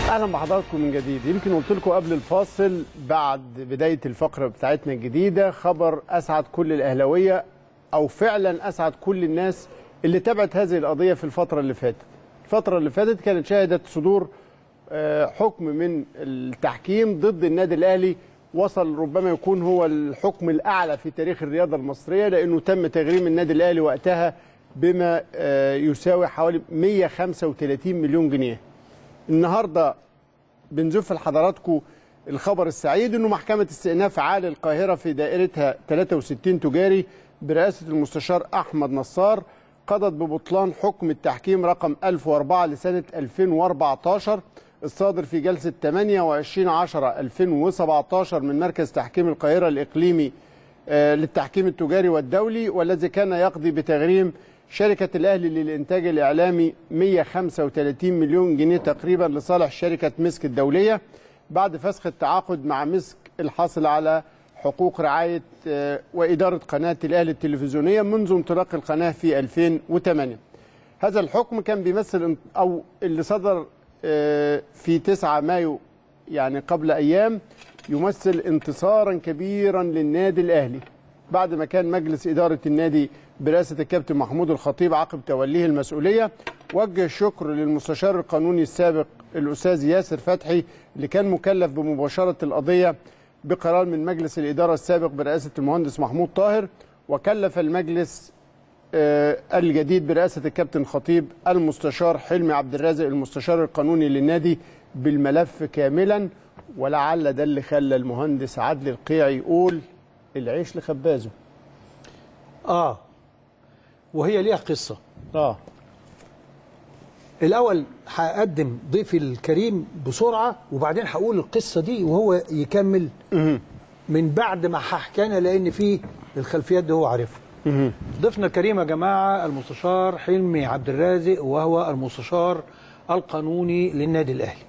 اهلا بحضراتكم من جديد يمكن قلت لكم قبل الفاصل بعد بدايه الفقره بتاعتنا الجديده خبر اسعد كل الاهلاويه او فعلا اسعد كل الناس اللي تابعت هذه القضيه في الفتره اللي فاتت الفتره اللي فاتت كانت شهدت صدور آه، حكم من التحكيم ضد النادي الاهلي وصل ربما يكون هو الحكم الاعلى في تاريخ الرياضه المصريه لانه تم تغريم النادي الاهلي وقتها بما آه، يساوي حوالي 135 مليون جنيه النهارده بنزف لحضراتكم الخبر السعيد انه محكمه استئناف عالي القاهره في دائرتها 63 تجاري برئاسه المستشار احمد نصار قضت ببطلان حكم التحكيم رقم 1004 لسنه 2014 الصادر في جلسه 28 10 2017 من مركز تحكيم القاهره الاقليمي آه، للتحكيم التجاري والدولي والذي كان يقضي بتغريم شركة الأهلي للإنتاج الإعلامي 135 مليون جنيه تقريبا لصالح شركة مسك الدولية بعد فسخ التعاقد مع مسك الحاصل على حقوق رعاية آه، وإدارة قناة الأهلي التلفزيونية منذ انطلاق القناة في 2008 هذا الحكم كان بيمثل ان- أو اللي صدر آه، في 9 مايو يعني قبل أيام يمثل انتصارا كبيرا للنادي الأهلي بعد ما كان مجلس إدارة النادي برئاسة الكابتن محمود الخطيب عقب توليه المسؤولية وجه الشكر للمستشار القانوني السابق الأستاذ ياسر فتحي اللي كان مكلف بمباشرة القضية بقرار من مجلس الإدارة السابق برئاسة المهندس محمود طاهر وكلف المجلس آه، الجديد برئاسة الكابتن خطيب المستشار حلمي عبد الرازق المستشار القانوني للنادي بالملف كاملا ولعل ده اللي خلى المهندس عدل القيعي يقول العيش لخبازه اه وهي ليها قصه اه الاول هقدم ضيفي الكريم بسرعه وبعدين هقول القصه دي وهو يكمل من بعد ما هحكينا لان في الخلفيات دي هو عارفها ضيفنا الكريم يا جماعه المستشار حلمي عبد الرازق وهو المستشار القانوني للنادي الاهلي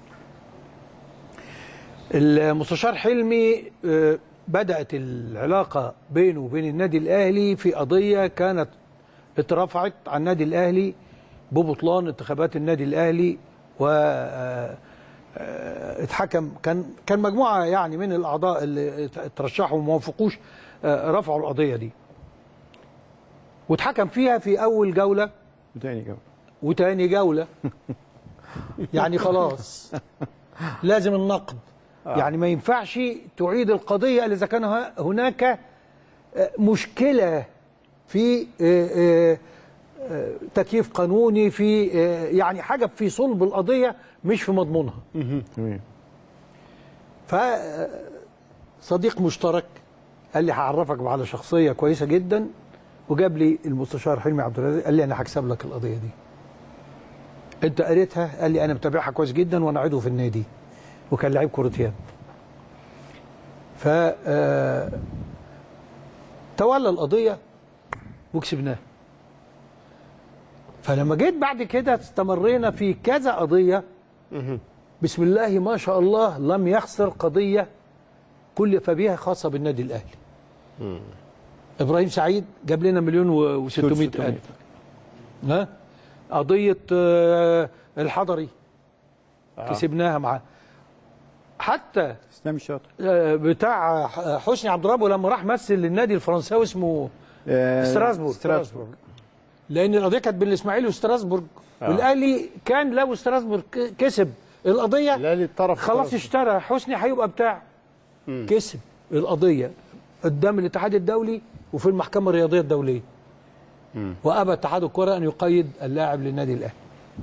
المستشار حلمي آه، بدأت العلاقة بينه وبين النادي الأهلي في قضية كانت اترفعت عن النادي الأهلي ببطلان انتخابات النادي الأهلي و آه، آه، اتحكم كان كان مجموعة يعني من الأعضاء اللي اترشحوا وما وافقوش آه، رفعوا القضية دي واتحكم فيها في أول جولة وتاني كمان وتاني جولة يعني خلاص لازم النقد يعني ما ينفعش تعيد القضية إلا إذا كان ه- هناك آه، مشكلة في آه، آه، آه، تكييف قانوني في آه، يعني حاجة في صلب القضية مش في مضمونها فصديق مشترك قال لي هعرفك على شخصية كويسة جدا وجاب لي المستشار حلمي عبد الرازق قال لي أنا هكسب لك القضية دي أنت قريتها قال لي أنا متابعها كويس جدا وأنا عضو في النادي وكان لعيب كرة يد ف آه، تولى القضية وكسبناها فلما جيت بعد كده استمرينا في كذا قضية بسم الله ما شاء الله لم يخسر قضية كلف بها خاصة بالنادي الأهلي إبراهيم سعيد جاب لنا مليون و 600 ألف ها قضية آه، الحضري كسبناها معاه حتى اسلام الشاطر آه، بتاع ح- حسني عبد الرب لما راح مثل للنادي الفرنساوي اسمه آه، ستراسبورغ ستراسبورغ لان القضيه كانت بين الاسماعيلي وستراسبورغ والاهلي كان لو ستراسبورغ ك- كسب القضيه الأهلي الطرف خلاص طرف. اشترى حسني هيبقى بتاع كسب القضيه قدام الاتحاد الدولي وفي المحكمه الرياضيه الدوليه وابى اتحاد الكره ان يقيد اللاعب للنادي الاهلي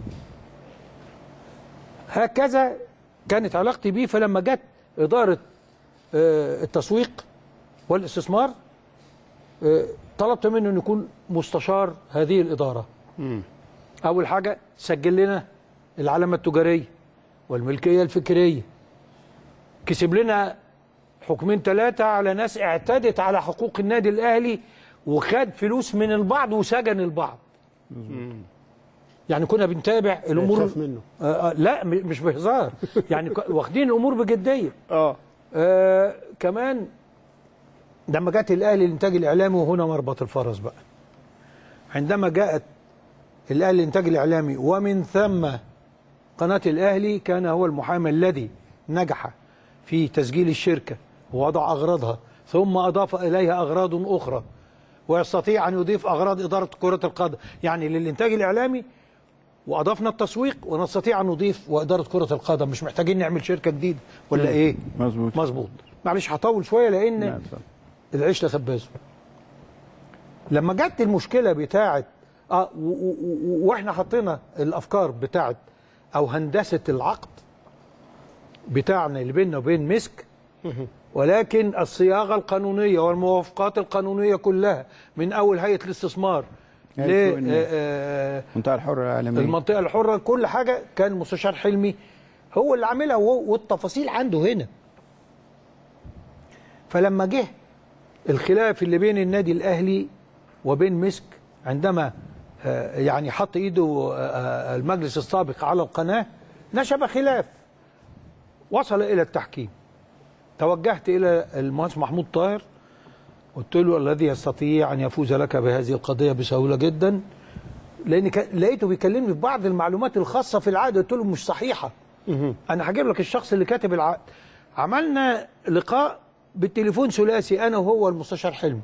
هكذا كانت علاقتي بيه فلما جت اداره آه، التسويق والاستثمار آه، طلبت منه انه يكون مستشار هذه الاداره اول حاجه سجل لنا العلامه التجاريه والملكيه الفكريه كسب لنا حكمين ثلاثه على ناس اعتدت على حقوق النادي الاهلي وخد فلوس من البعض وسجن البعض يعني كنا بنتابع الامور خاف منه. آه آه لا م- مش بهزار يعني ك- واخدين الامور بجديه اه آه كمان لما جت الاهلي الانتاج الاعلامي وهنا مربط الفرس بقى عندما جاءت الاهلي الانتاج الاعلامي ومن ثم قناه الاهلي كان هو المحامي الذي نجح في تسجيل الشركه ووضع اغراضها ثم اضاف اليها اغراض اخرى ويستطيع ان يضيف اغراض اداره كره القدم يعني للانتاج الاعلامي واضفنا التسويق ونستطيع ان نضيف واداره كره القدم مش محتاجين نعمل شركه جديده ولا ايه مظبوط مظبوط معلش هطول شويه لان نعم، اتفضل. العيش لخبازه لما جت المشكله بتاعه اه و- و- و- واحنا حطينا الافكار بتاعه او هندسه العقد بتاعنا اللي بيننا وبين مسك ولكن الصياغه القانونيه والموافقات القانونيه كلها من اول هيئه الاستثمار ل هيئة سوق الناس. آه، آه، المنطقه الحره العالميه المنطقه الحره كل حاجه كان مستشار حلمي هو اللي عاملها وهو- والتفاصيل عنده هنا فلما جه الخلاف اللي بين النادي الاهلي وبين مسك عندما آه، يعني حط ايده آه، آه، المجلس السابق على القناه نشب خلاف وصل الى التحكيم توجهت الى المهندس محمود طاهر قلت له الذي يستطيع ان يفوز لك بهذه القضيه بسهوله جدا لان كا- لقيته بيكلمني في بعض المعلومات الخاصه في العقد قلت له مش صحيحه انا هجيب لك الشخص اللي كاتب العقد عملنا لقاء بالتليفون ثلاثي انا وهو والمستشار حلمي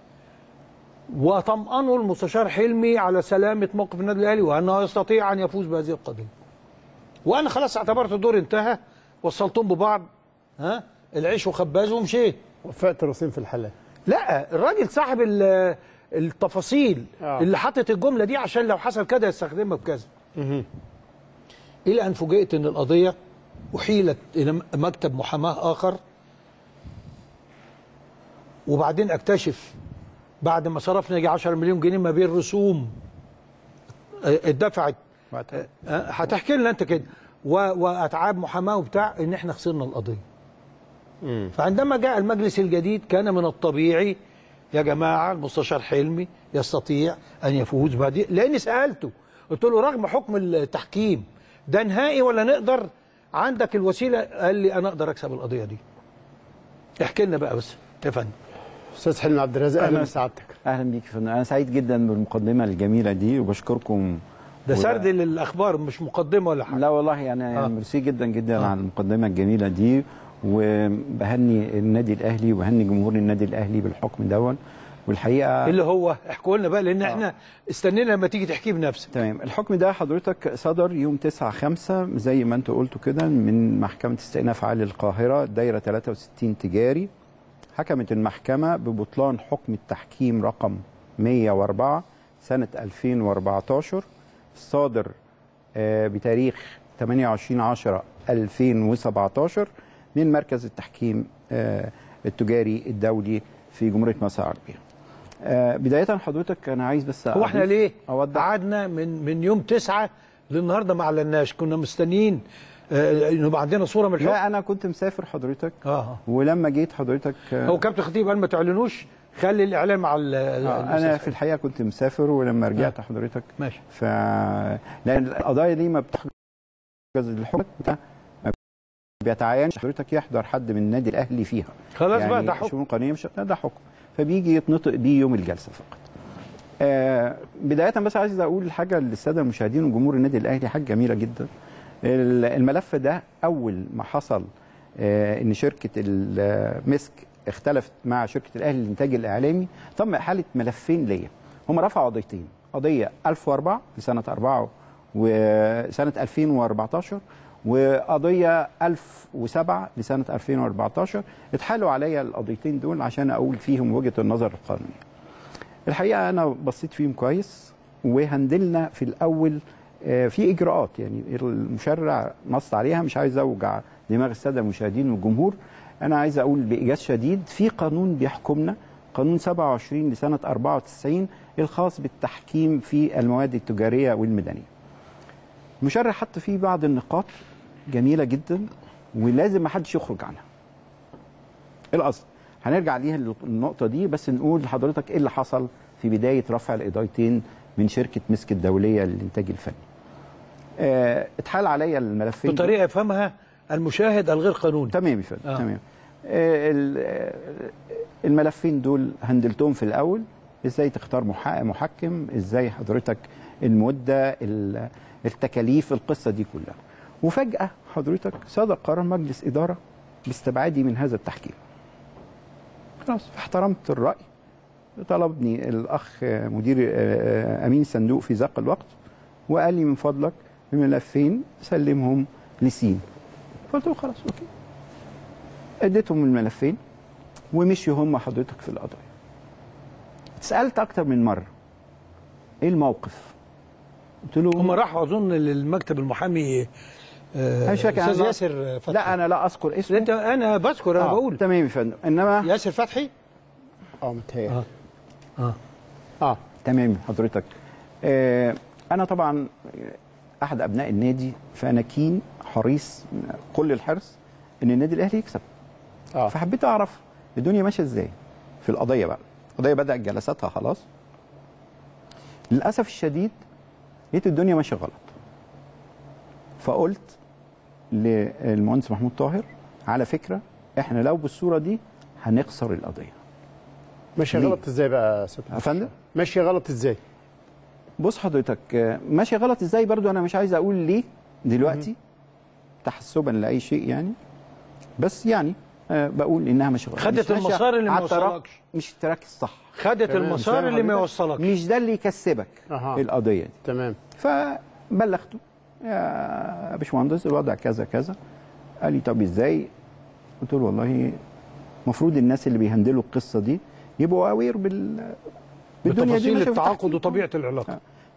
وطمأنوا المستشار حلمي على سلامة موقف النادي الأهلي وأنه يستطيع أن يفوز بهذه القضية وأنا خلاص اعتبرت الدور انتهى وصلتهم ببعض ها العيش وخباز ومشيت وفقت رصين في الحلال لا الراجل صاحب ال- التفاصيل آه. اللي حاطط الجمله دي عشان لو حصل كذا يستخدمها بكذا الى ان فوجئت ان القضيه احيلت الى م- مكتب محاماه اخر وبعدين اكتشف بعد ما صرفنا يجي 10 مليون جنيه ما بين رسوم آه، اتدفعت وقتها. آه، هتحكي لنا انت كده و- واتعاب محاماه وبتاع ان احنا خسرنا القضيه فعندما جاء المجلس الجديد كان من الطبيعي يا جماعه المستشار حلمي يستطيع ان يفوز بهذه لاني سالته قلت له رغم حكم التحكيم ده نهائي ولا نقدر عندك الوسيله قال لي انا اقدر اكسب القضيه دي احكي لنا بقى بس يا فندم استاذ حلمي عبد الرازق اهلا أهلا. بسعادتك اهلا بيك يا فندم انا سعيد جدا بالمقدمه الجميله دي وبشكركم ده وده- سرد للاخبار مش مقدمه ولا حاجه لا والله يعني آه. آه. ميرسي جدا جدا آه. آه. على المقدمه الجميله دي وبهني النادي الاهلي وبهني جمهور النادي الاهلي بالحكم دون والحقيقه اللي هو احكوا لنا بقى لان احنا استنينا لما تيجي تحكيه بنفسك تمام الحكم ده حضرتك صدر يوم 9 5 زي ما انتوا قلتوا كده من محكمة استئناف عالي القاهرة دايرة 63 تجاري حكمت المحكمة ببطلان حكم التحكيم رقم 104 سنة 2014 الصادر آه، بتاريخ 28 10 2017 من مركز التحكيم آه، التجاري الدولي في جمهورية مصر العربية آه، بداية حضرتك أنا عايز بس هو احنا أضيف- ليه أوضح قعدنا من من يوم تسعة للنهارده ما اعلناش كنا مستنيين آه، انه يبقى عندنا صوره من الحكم لا انا كنت مسافر حضرتك اه ولما جيت حضرتك آه، هو كابتن خطيب قال ما تعلنوش خلي الاعلان مع ال- آه، انا الأستاذ في الحقيقه كنت مسافر ولما رجعت حضرتك ماشي ف لان القضايا دي ما بتحجز الحكم ده ما بيتعينش حضرتك يحضر حد من النادي الاهلي فيها خلاص يعني بقى ده حكم شؤون قانونيه مش لا، ده حكم فبيجي يتنطق بيه يوم الجلسه فقط آه بدايه بس عايز اقول حاجه للساده المشاهدين وجمهور النادي الاهلي حاجه جميله جدا ال- الملف ده اول ما حصل آه ان شركه المسك اختلفت مع شركه الاهلي للانتاج الاعلامي تم احاله ملفين ليا هم رفعوا قضيتين قضيه 1004 لسنه 4 وسنه 2014 وقضيه 1007 لسنه 2014 اتحالوا عليا القضيتين دول عشان اقول فيهم وجهه النظر القانونيه. الحقيقه انا بصيت فيهم كويس وهندلنا في الاول آه، في اجراءات يعني المشرع نص عليها مش عايز اوجع دماغ الساده المشاهدين والجمهور انا عايز اقول بايجاز شديد في قانون بيحكمنا قانون 27 لسنه 94 الخاص بالتحكيم في المواد التجاريه والمدنيه. المشرع حط فيه بعض النقاط جميله جدا ولازم ما حدش يخرج عنها. القصد هنرجع ليها النقطه دي بس نقول لحضرتك ايه اللي حصل في بدايه رفع القضايتين من شركه مسك الدوليه للانتاج الفني. آه، اتحال عليا الملفين دول. بطريقه يفهمها المشاهد الغير قانوني تمام يا فندم آه. آه. تمام آه، ال- آه، الملفين دول هندلتهم في الاول ازاي تختار محا- محكم ازاي حضرتك المده ال- التكاليف القصه دي كلها وفجاه حضرتك صدر قرار مجلس اداره باستبعادي من هذا التحكيم خلاص فاحترمت الراي طلبني الاخ مدير آه، امين الصندوق في ذاك الوقت وقال لي من فضلك الملفين سلمهم لسين قلت له خلاص اوكي اديتهم الملفين ومشيوا هم حضرتك في القضايا اتسالت اكتر من مره ايه الموقف قلت له هم راحوا اظن للمكتب المحامي آه، مش فاكر استاذ أنا- ياسر فتحي لا انا لا اذكر اسمه انت انا بذكر انا آه، بقول تمام يا فندم انما ياسر فتحي اه متهيألي آه. اه اه تمام حضرتك آه انا طبعا احد ابناء النادي فانا كين حريص كل الحرص ان النادي الاهلي يكسب اه فحبيت اعرف الدنيا ماشيه ازاي في القضيه بقى القضيه بدات جلساتها خلاص للاسف الشديد لقيت الدنيا ماشيه غلط فقلت للمهندس محمود طاهر على فكره احنا لو بالصوره دي هنخسر القضيه ماشي ليه؟ غلط ازاي بقى يا ست يا فندم ماشي غلط ازاي بص حضرتك آه، ماشي غلط ازاي برضو انا مش عايز اقول ليه دلوقتي تحسبا لاي شيء يعني بس يعني آه، بقول انها ماشيه غلط خدت مش ماشية المسار اللي ما على التراك- يوصلكش. مش التراك الصح خدت تمام، المسار فاهم اللي ما حضرتك؟ يوصلكش مش ده اللي يكسبك أها. القضيه دي تمام فبلغته يا باشمهندس الوضع كذا كذا قال لي طب ازاي قلت له والله المفروض الناس اللي بيهندلوا القصه دي يبقوا اوير بال بالدنيا دي بتفاصيل ماشية في التعاقد التحكيم. وطبيعه العلاقه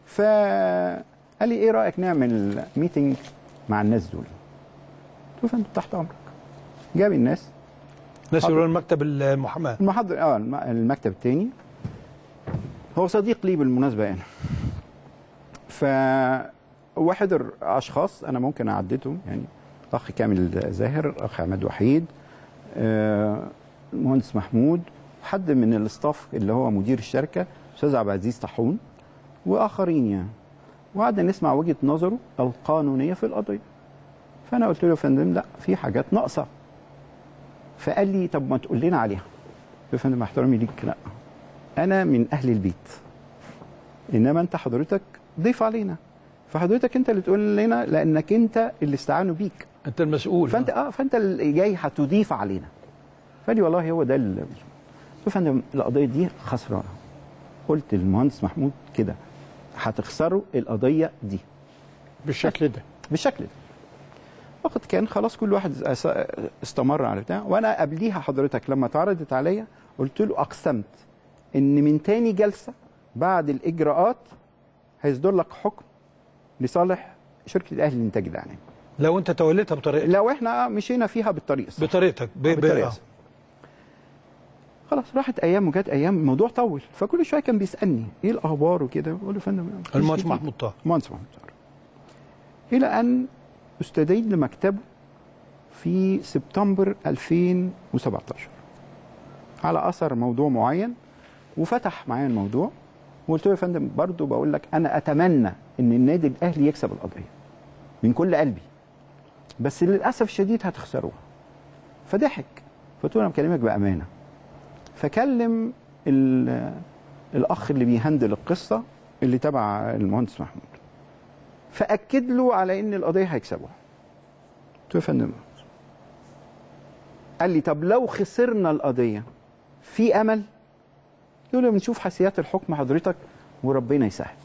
فقال لي ايه رايك نعمل ميتنج مع الناس دول قلت له فندم تحت امرك جاب الناس ناس حاضر. يقولوا المكتب المحاماه المحضر اه الم- المكتب التاني هو صديق لي بالمناسبه يعني ف وحضر اشخاص انا ممكن اعددهم يعني اخ كامل زاهر اخ عماد وحيد آه، المهندس محمود حد من الاستاف اللي هو مدير الشركه استاذ عبد العزيز طاحون واخرين يعني وقعدنا نسمع وجهه نظره القانونيه في القضيه فانا قلت له يا فندم لا في حاجات ناقصه فقال لي طب ما تقول لنا عليها قلت له يا فندم مع احترامي ليك لا انا من اهل البيت انما انت حضرتك ضيف علينا فحضرتك انت اللي تقول لنا لانك انت اللي استعانوا بيك انت المسؤول فانت اه فانت اللي جاي هتضيف علينا فقال لي والله هو ده اللي قلت له يا فندم القضيه دي خسرانه قلت للمهندس محمود كده هتخسروا القضيه دي بالشكل ده بالشكل ده وقت كان خلاص كل واحد أس- استمر على بتاع وانا قبليها حضرتك لما اتعرضت عليا قلت له اقسمت ان من تاني جلسه بعد الاجراءات هيصدر لك حكم لصالح شركه الاهلي للانتاج الاعلامي لو انت توليتها بطريقتك لو احنا مشينا فيها بالطريق الصح بطريقتك ب... ب... بالطريقة آه. الصح. خلاص راحت ايام وجت ايام الموضوع طول فكل شويه كان بيسالني ايه الاخبار وكده بقول له يا فندم مفيش المهندس جديد. محمود طه مهندس محمود طاهر الى ان استدعيت لمكتبه في سبتمبر 2017 على اثر موضوع معين وفتح معايا الموضوع وقلت له يا فندم برضه بقول لك انا اتمنى ان النادي الاهلي يكسب القضيه من كل قلبي بس للاسف الشديد هتخسروها فضحك فقلت له انا بكلمك بامانه فكلم ال- الاخ اللي بيهندل القصه اللي تبع المهندس محمود فاكد له على ان القضيه هيكسبوها قلت له يا فندم قال لي طب لو خسرنا القضيه في امل يقول له بنشوف حسيات الحكم حضرتك وربنا يسهل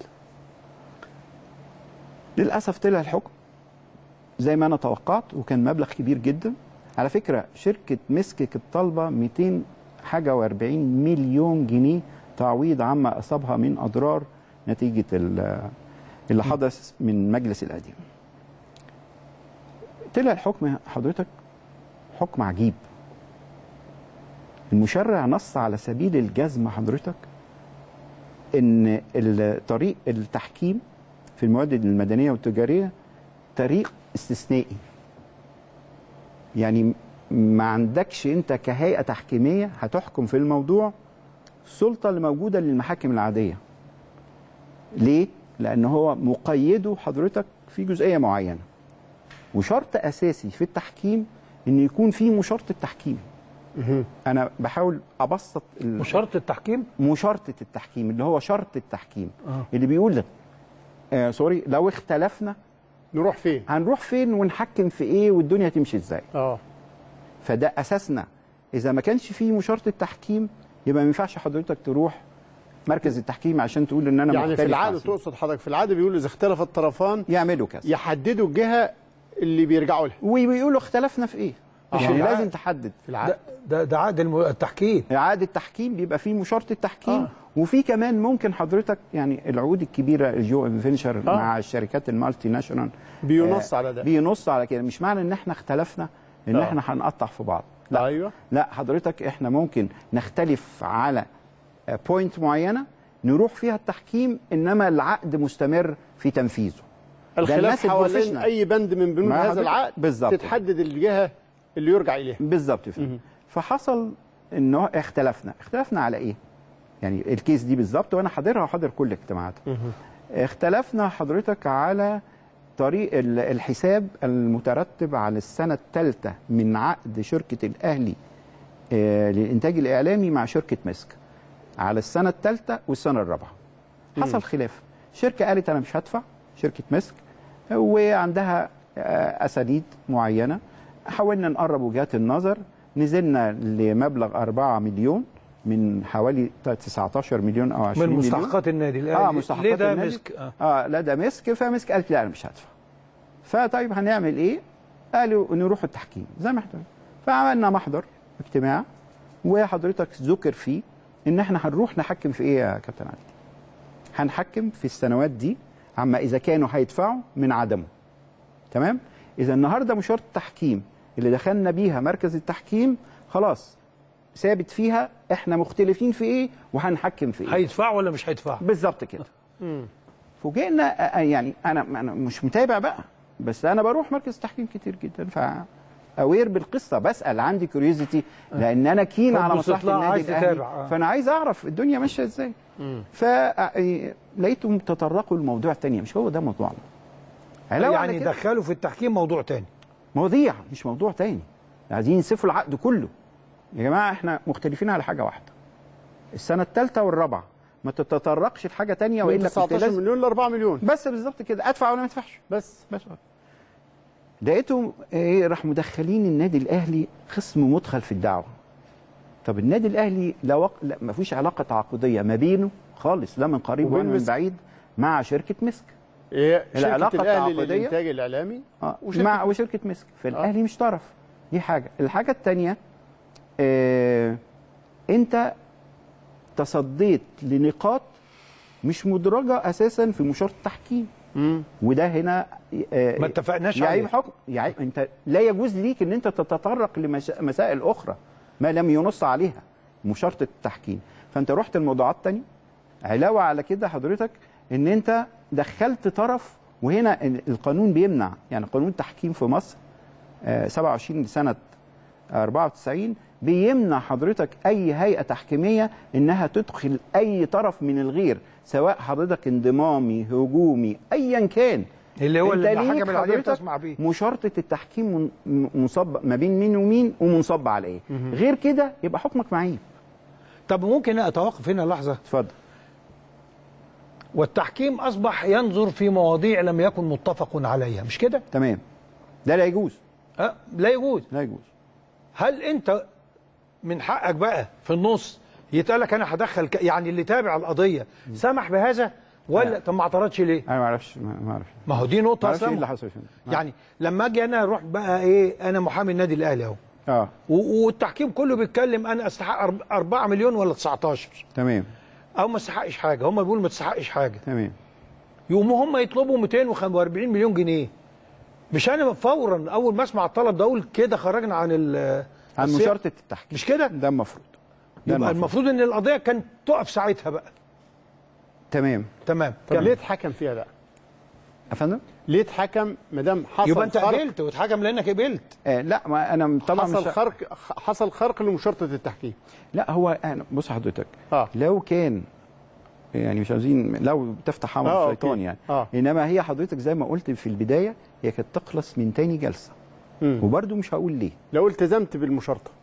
للاسف طلع الحكم زي ما انا توقعت وكان مبلغ كبير جدا على فكره شركه مسكك الطالبه 200 حاجه و40 مليون جنيه تعويض عما اصابها من اضرار نتيجه ال- اللي حدث من مجلس القديم طلع الحكم حضرتك حكم عجيب المشرع نص على سبيل الجزم حضرتك ان ال- طريق التحكيم في المواد المدنيه والتجاريه طريق استثنائي يعني ما عندكش انت كهيئه تحكيميه هتحكم في الموضوع السلطه اللي موجوده للمحاكم العاديه ليه لان هو مقيده حضرتك في جزئيه معينه وشرط اساسي في التحكيم ان يكون في مشارطه تحكيم انا بحاول ابسط ال- وشرط التحكيم مشارطه التحكيم اللي هو شرط التحكيم آه. اللي بيقول لك آه سوري لو اختلفنا نروح فين هنروح فين ونحكم في ايه والدنيا تمشي ازاي اه فده اساسنا اذا ما كانش فيه مشارطه تحكيم يبقى ما ينفعش حضرتك تروح مركز التحكيم عشان تقول ان انا يعني في مختلف العاده عن- تقصد حضرتك في العاده بيقولوا اذا اختلف الطرفان يعملوا كذا يحددوا الجهه اللي بيرجعوا لها وبيقولوا اختلفنا في ايه آه. يعني العقد. لازم تحدد في العاده ده ده, ده عقد الم- التحكيم اعاده تحكيم بيبقى فيه مشارطه تحكيم آه. آه. وفي كمان ممكن حضرتك يعني العقود الكبيره الجو فينشر آه. آه. مع الشركات المالتي ناشونال بينص على ده بينص على كده مش معنى ان احنا اختلفنا ان آه. آه. احنا هنقطع في بعض لا ايوه لا حضرتك احنا ممكن نختلف على بوينت معينه نروح فيها التحكيم انما العقد مستمر في تنفيذه الخلاف الناس حوالين البروفيشنال. اي بند من بنود مع هذا حضرتك؟ العقد بالظبط. تتحدد الجهه اللي يرجع اليها بالظبط فهمت فحصل انه اختلفنا اختلفنا على ايه يعني الكيس دي بالظبط وانا حاضرها وحاضر كل اجتماعاتها اختلفنا حضرتك على طريق ال- الحساب المترتب على السنه الثالثه من عقد شركه الاهلي آه، للانتاج الاعلامي مع شركه مسك على السنه الثالثه والسنه الرابعه حصل خلاف شركه قالت انا مش هدفع شركه مسك وعندها آه، اساليب معينه حاولنا نقرب وجهات النظر نزلنا لمبلغ 4 مليون من حوالي 19 مليون او 20 من مليون مستحقات النادي الاهلي اه مستحقات ليه ده النادي؟ مسك آه. اه لا ده مسك فمسك قالت لا انا مش هدفع فطيب هنعمل ايه قالوا نروح التحكيم زي ما احنا فعملنا محضر اجتماع وحضرتك ذكر فيه ان احنا هنروح نحكم في ايه يا كابتن علي هنحكم في السنوات دي عما اذا كانوا هيدفعوا من عدمه تمام اذا النهارده مشارطه التحكيم اللي دخلنا بيها مركز التحكيم خلاص ثابت فيها احنا مختلفين في ايه وهنحكم في ايه هيدفعوا ولا مش هيدفعوا بالظبط كده فوجئنا آه، آه، يعني انا انا مش متابع بقى بس انا بروح مركز تحكيم كتير جدا ف اوير بالقصه بسال عندي كيوريوزيتي لان انا كين حب على مصلحه استطلاع، النادي عايز الاهلي تتابع، آه. فانا عايز اعرف الدنيا ماشيه ازاي فلقيتهم تطرقوا لموضوع تاني مش هو ده موضوعنا علاوة على يعني كده- دخلوا في التحكيم موضوع تاني مواضيع مش موضوع تاني عايزين ينسفوا العقد كله يا جماعه احنا مختلفين على حاجه واحده السنه الثالثه والرابعه ما تتطرقش لحاجه تانية من والا كنت 19 لازم مليون ل 4 مليون بس بالظبط كده ادفع ولا ما ادفعش بس بس لقيتهم ايه راح مدخلين النادي الاهلي قسم مدخل في الدعوه طب النادي الاهلي لا, وق... لا ما فيش علاقه تعاقديه ما بينه خالص لا من قريب وبين ولا من مسك. بعيد مع شركه مسك هي العلاقة شركه الاهلي التعاقدية؟ للانتاج الاعلامي آه وشركة مع وشركه مسك فالاهلي مش طرف دي حاجه الحاجه الثانيه آه انت تصديت لنقاط مش مدرجه اساسا في مشارطه التحكيم مم. وده هنا آه ما اتفقناش يعيب عليه. حكم يعيب انت لا يجوز ليك ان انت تتطرق لمسائل اخرى ما لم ينص عليها مشارطه التحكيم فانت رحت الموضوعات تاني علاوه على كده حضرتك ان انت دخلت طرف وهنا ال- القانون بيمنع يعني قانون التحكيم في مصر آه، 27 سنه 94 بيمنع حضرتك اي هيئه تحكيميه انها تدخل اي طرف من الغير سواء حضرتك انضمامي هجومي ايا كان اللي هو أنت اللي ليك المحاكم العاديه حضرتك بتسمع بيه مشارطه التحكيم من- م- منصب ما بين مين ومين ومنصب على ايه غير كده يبقى حكمك معيب طب ممكن اتوقف هنا لحظه اتفضل والتحكيم اصبح ينظر في مواضيع لم يكن متفق عليها مش كده تمام ده لا يجوز أه لا يجوز لا يجوز هل انت من حقك بقى في النص يتقال لك انا هدخل ك... يعني اللي تابع القضيه سمح بهذا ولا لا. طب ما اعترضش ليه انا ما اعرفش ما ما اعرفش ما هو دي ما نقطه اعرفش ايه اللي اصلا حصل فين يعني لما اجي انا اروح بقى ايه انا محامي النادي الاهلي اهو اه و- والتحكيم كله بيتكلم انا استحق 4 مليون ولا 19 تمام او ما استحقش حاجه هم بيقولوا ما تستحقش حاجه تمام يقوموا هم يطلبوا 245 مليون جنيه مش انا فورا اول ما اسمع الطلب ده اقول كده خرجنا عن ال عن السياق. مشارطه التحكيم مش كده ده المفروض ده يبقى المفروض ان القضيه كانت تقف ساعتها بقى تمام تمام طب كمل. ليه اتحكم فيها بقى؟ يا فندم ليه اتحكم ما دام حصل يبقى انت خرق قبلت واتحكم لانك قبلت آه لا ما انا طبعا حصل مش خرق حصل خرق لمشارطه التحكيم لا هو انا بص حضرتك اه لو كان يعني مش عايزين لو تفتح عمل آه، الشيطان أوكي. يعني آه. انما هي حضرتك زي ما قلت في البدايه هي كانت تخلص من تاني جلسه مم. وبرده مش هقول ليه لو التزمت بالمشارطه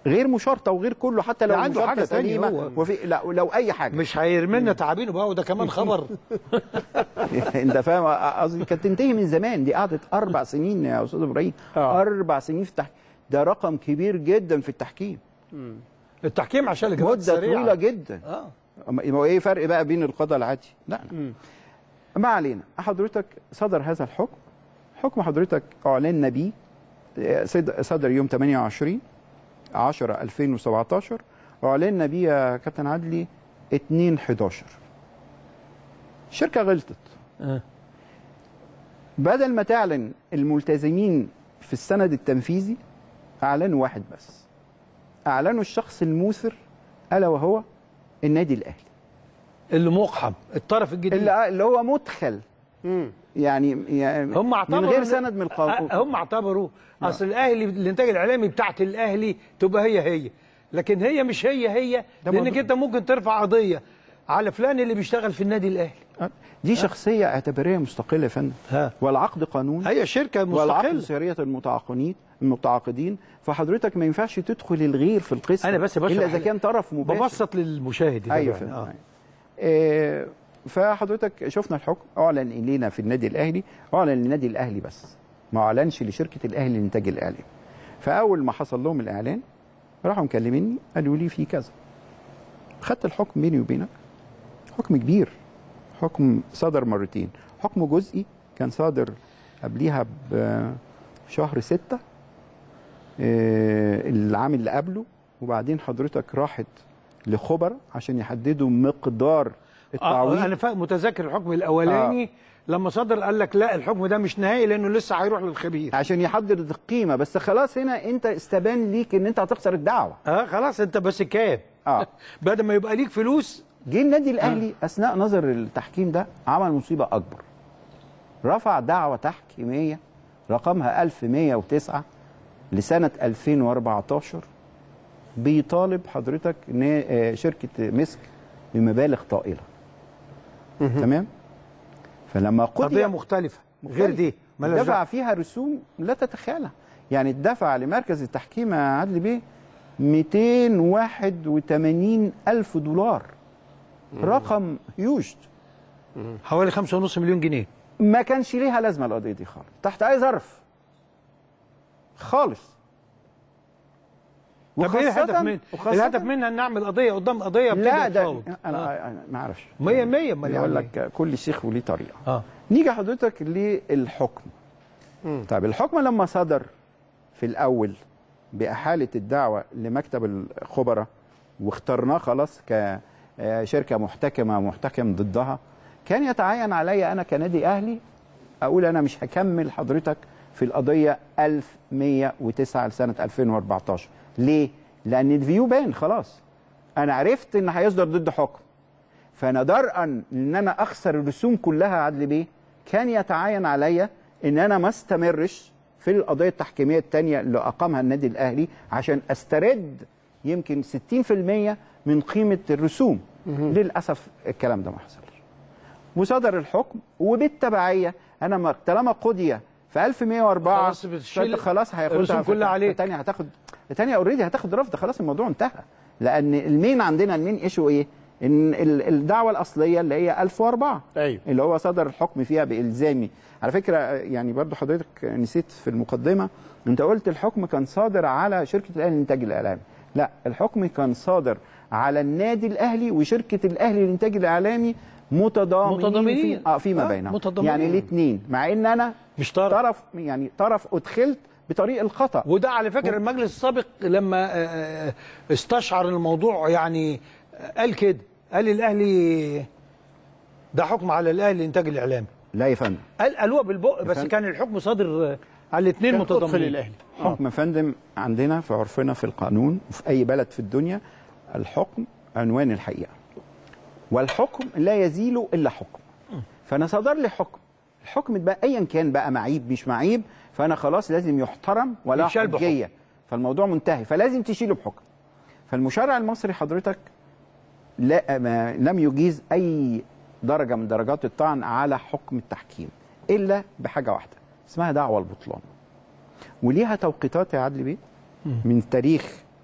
غير مشارطه وغير كله حتى لو ده عنده المشارطة حاجة تانية سليمة هو. وفي لا لو اي حاجه مش هيرمي لنا تعابينه بقى وده كمان خبر انت فاهم قصدي كانت تنتهي من زمان دي قعدت اربع سنين يا استاذ ابراهيم آه. اربع سنين في التحكيم ده رقم كبير جدا في التحكيم التحكيم عشان الاجراءات مده السريعه طويله جدا اه أما هو ايه فرق بقى بين القضاء العادي لا لا. ما علينا حضرتك صدر هذا الحكم حكم حضرتك اعلنا بيه آه، صد- صدر يوم 28 10 2017 اعلنا بيه يا كابتن عدلي 2 11 الشركه غلطت آه. بدل ما تعلن الملتزمين في السند التنفيذي اعلنوا واحد بس اعلنوا الشخص الموثر الا وهو النادي الاهلي اللي مقحم الطرف الجديد اللي اللي هو مدخل مم. يعني, يعني هم اعتبروا من غير إن- سند من القانون أ- هم اعتبروا اصل الاهلي الانتاج الاعلامي بتاعت الاهلي تبقى هي هي لكن هي مش هي هي ده لانك موضوع. انت ممكن ترفع قضيه على فلان اللي بيشتغل في النادي الاهلي دي شخصيه اعتباريه مستقله يا فندم ها. والعقد قانون هي شركه والعقد مستقله سيريه المتعاقدين المتعاقدين فحضرتك ما ينفعش تدخل الغير في القصه أنا بس بشرح الا اذا ال- كان طرف مباشر ببسط للمشاهد ايوه يتابعني. فندم آه. فحضرتك شفنا الحكم اعلن الينا في النادي الاهلي اعلن للنادي الاهلي بس ما اعلنش لشركه الاهلي للانتاج الاعلامي فاول ما حصل لهم الاعلان راحوا مكلميني قالوا لي في كذا خدت الحكم بيني وبينك حكم كبير حكم صدر مرتين حكم جزئي كان صادر قبليها بشهر ستة آه، العام اللي قبله وبعدين حضرتك راحت لخبر عشان يحددوا مقدار التعويض آه انا فاهم متذكر الحكم الاولاني لما صدر قال لك لا الحكم ده مش نهائي لانه لسه هيروح للخبير عشان يحدد القيمه بس خلاص هنا انت استبان ليك ان انت هتخسر الدعوه اه خلاص انت بس كام اه بدل ما يبقى ليك فلوس جه النادي الاهلي اثناء نظر التحكيم ده عمل مصيبه اكبر رفع دعوه تحكيميه رقمها 1109 لسنه 2014 بيطالب حضرتك نا- آه، شركه مسك بمبالغ طائله تمام فلما قضيه قضي مختلفه غير دي مالهاش دفع دعوة. فيها رسوم لا تتخيلها يعني اتدفع لمركز التحكيم يا عدلي بيه 281 ألف دولار رقم هيوج حوالي 5.5 مليون جنيه ما كانش ليها لازمه القضيه دي خالص تحت اي ظرف خالص طب ايه الهدف من وخاصة- الهدف منها ان نعمل قضيه قدام قضيه لا بتبقى ده تفاوض. انا أنا ما اعرفش مية مية امال يقول يعني لك كل شيخ وليه طريقه اه نيجي حضرتك للحكم طيب الحكم لما صدر في الاول باحاله الدعوه لمكتب الخبراء واخترناه خلاص كشركه محتكمه محتكم ضدها كان يتعين علي انا كنادي اهلي اقول انا مش هكمل حضرتك في القضيه 1109 لسنه 2014 ليه لان الفيو بان خلاص انا عرفت ان هيصدر ضد حكم فانا درءا ان انا اخسر الرسوم كلها عدل بيه كان يتعين عليا ان انا ما استمرش في القضيه التحكيميه الثانيه اللي اقامها النادي الاهلي عشان استرد يمكن 60% من قيمه الرسوم للاسف الكلام ده ما حصلش وصدر الحكم وبالتبعيه انا ما طالما قضي في 1104 خلاص بتشيل فأنت خلاص هياخدها الرسوم في- كلها عليك. الثانيه هتاخد الثانيه اوريدي هتاخد رفض خلاص الموضوع انتهى لان المين عندنا المين ايشو ايه؟ ان ال- الدعوه الاصليه اللي هي 1004 ايوه اللي هو صدر الحكم فيها بالزامي على فكره يعني برضو حضرتك نسيت في المقدمه انت قلت الحكم كان صادر على شركه الاهلي للانتاج الاعلامي لا الحكم كان صادر على النادي الاهلي وشركه الاهلي للانتاج الاعلامي متضامنين متضامنين. في اه فيما آه، بينهم متضامنين. يعني الاثنين مع ان انا مش طرف طرف يعني طرف ادخلت بطريق الخطا وده على فكره المجلس السابق لما آه، آه، استشعر الموضوع يعني آه، قال كده قال الاهلي ده حكم على الاهلي الانتاج الاعلامي لا يا فندم قال قالوها بالبق بس فندم. كان الحكم صادر آه، على الاثنين كان ادخل متضامنين الاهلي حكم فندم عندنا في عرفنا في القانون وفي اي بلد في الدنيا الحكم عنوان الحقيقه والحكم لا يزيل الا حكم فانا صدر لي حكم الحكم ده ايا كان بقى معيب مش معيب فانا خلاص لازم يحترم ولا يتشال بحكم. حجيه فالموضوع منتهي فلازم تشيله بحكم فالمشرع المصري حضرتك لا ما لم يجيز اي درجه من درجات الطعن على حكم التحكيم الا بحاجه واحده اسمها دعوى البطلان وليها توقيتات يا عدلي بيه من تاريخ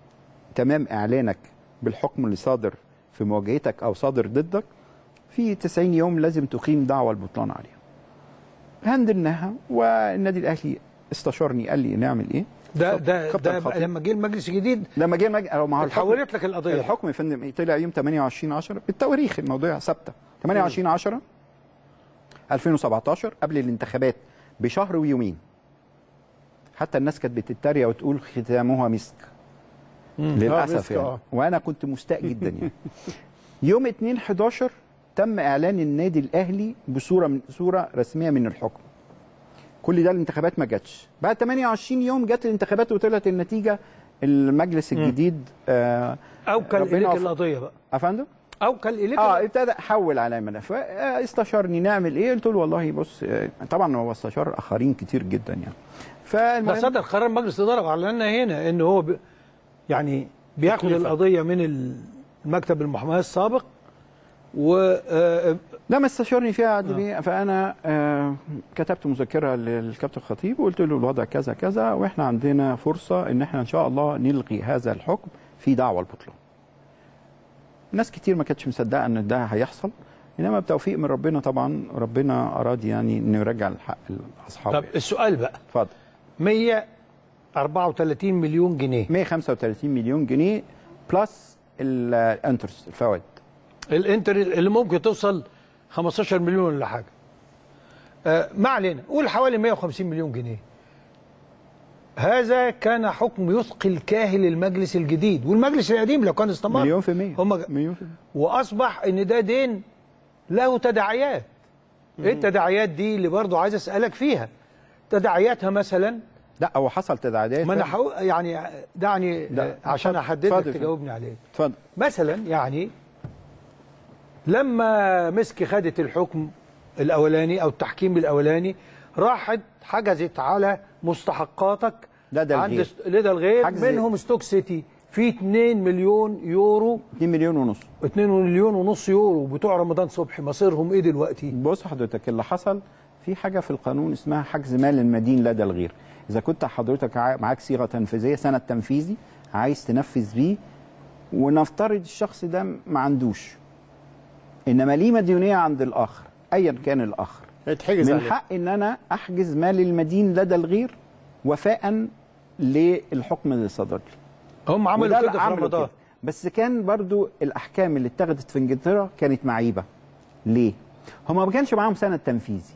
تمام اعلانك بالحكم اللي صادر في مواجهتك او صادر ضدك في 90 يوم لازم تقيم دعوى البطلان عليها هندلناها والنادي الاهلي استشارني قال لي نعمل ايه ده ده كابتن ده خطيب. لما جه المجلس الجديد لما جه المج... أو ما هو الحكم اتحولت لك القضيه الحكم يا فندم طلع يوم 28 10 بالتواريخ الموضوع ثابته 28 10 2017 قبل الانتخابات بشهر ويومين حتى الناس كانت بتتريق وتقول ختامها مسك آه، للاسف مسك، يعني آه. وانا كنت مستاء جدا يعني يوم 2 11 تم اعلان النادي الاهلي بصوره من صوره رسميه من الحكم كل ده الانتخابات ما جاتش بعد 28 يوم جت الانتخابات وطلعت النتيجه المجلس الجديد آه اوكل ربنا اليك يوفق. القضيه بقى افندم اوكل اليك اه ابتدى حول على ملف آه، استشارني نعمل ايه قلت له والله بص آه، طبعا هو استشار اخرين كتير جدا يعني ده فالمهم صدر قرار مجلس الاداره واعلنا هنا ان هو ب... يعني بياخد تكلفة. القضيه من المكتب المحاماه السابق و آه، لما استشارني فيها عدل بيه فانا آه كتبت مذكره للكابتن الخطيب وقلت له الوضع كذا كذا واحنا عندنا فرصه ان احنا ان شاء الله نلغي هذا الحكم في دعوى البطلان. ناس كتير ما كانتش مصدقه ان ده هيحصل انما بتوفيق من ربنا طبعا ربنا اراد يعني انه يرجع الحق لاصحابه طب السؤال بقى اتفضل 134 مليون جنيه 135 مليون جنيه بلس الانترست الفوائد الانتر اللي ممكن توصل 15 مليون ولا حاجه آه ما علينا قول حوالي 150 مليون جنيه هذا كان حكم يثقل كاهل المجلس الجديد والمجلس القديم لو كان استمر مليون في المية هم مليون في المية واصبح ان ده دين له تداعيات ايه التداعيات دي اللي برضو عايز اسالك فيها تداعياتها مثلا لا هو حصل تداعيات ما انا حقو- يعني دعني لا، عشان اتفضل، احدد لك اتفضل. تجاوبني عليه اتفضل مثلا يعني لما مسك خدت الحكم الاولاني او التحكيم الاولاني راحت حجزت على مستحقاتك لدى عند الغير. ست- لدى الغير حجز- منهم ستوك سيتي في 2 مليون يورو 2 مليون ونص 2 مليون ونص يورو بتوع رمضان صبحي مصيرهم ايه دلوقتي؟ بص حضرتك اللي حصل في حاجه في القانون اسمها حجز مال المدين لدى الغير اذا كنت حضرتك عا- معاك صيغه تنفيذيه سند تنفيذي عايز تنفذ بيه ونفترض الشخص ده ما عندوش انما ليه مديونيه عند الاخر ايا كان الاخر يتحجز من عليه. حق ان انا احجز مال المدين لدى الغير وفاء للحكم اللي صدر لي هم عملوا وده كده في عملوا رمضان كده. بس كان برضو الاحكام اللي اتخذت في انجلترا كانت معيبه ليه هما ما كانش معاهم سند تنفيذي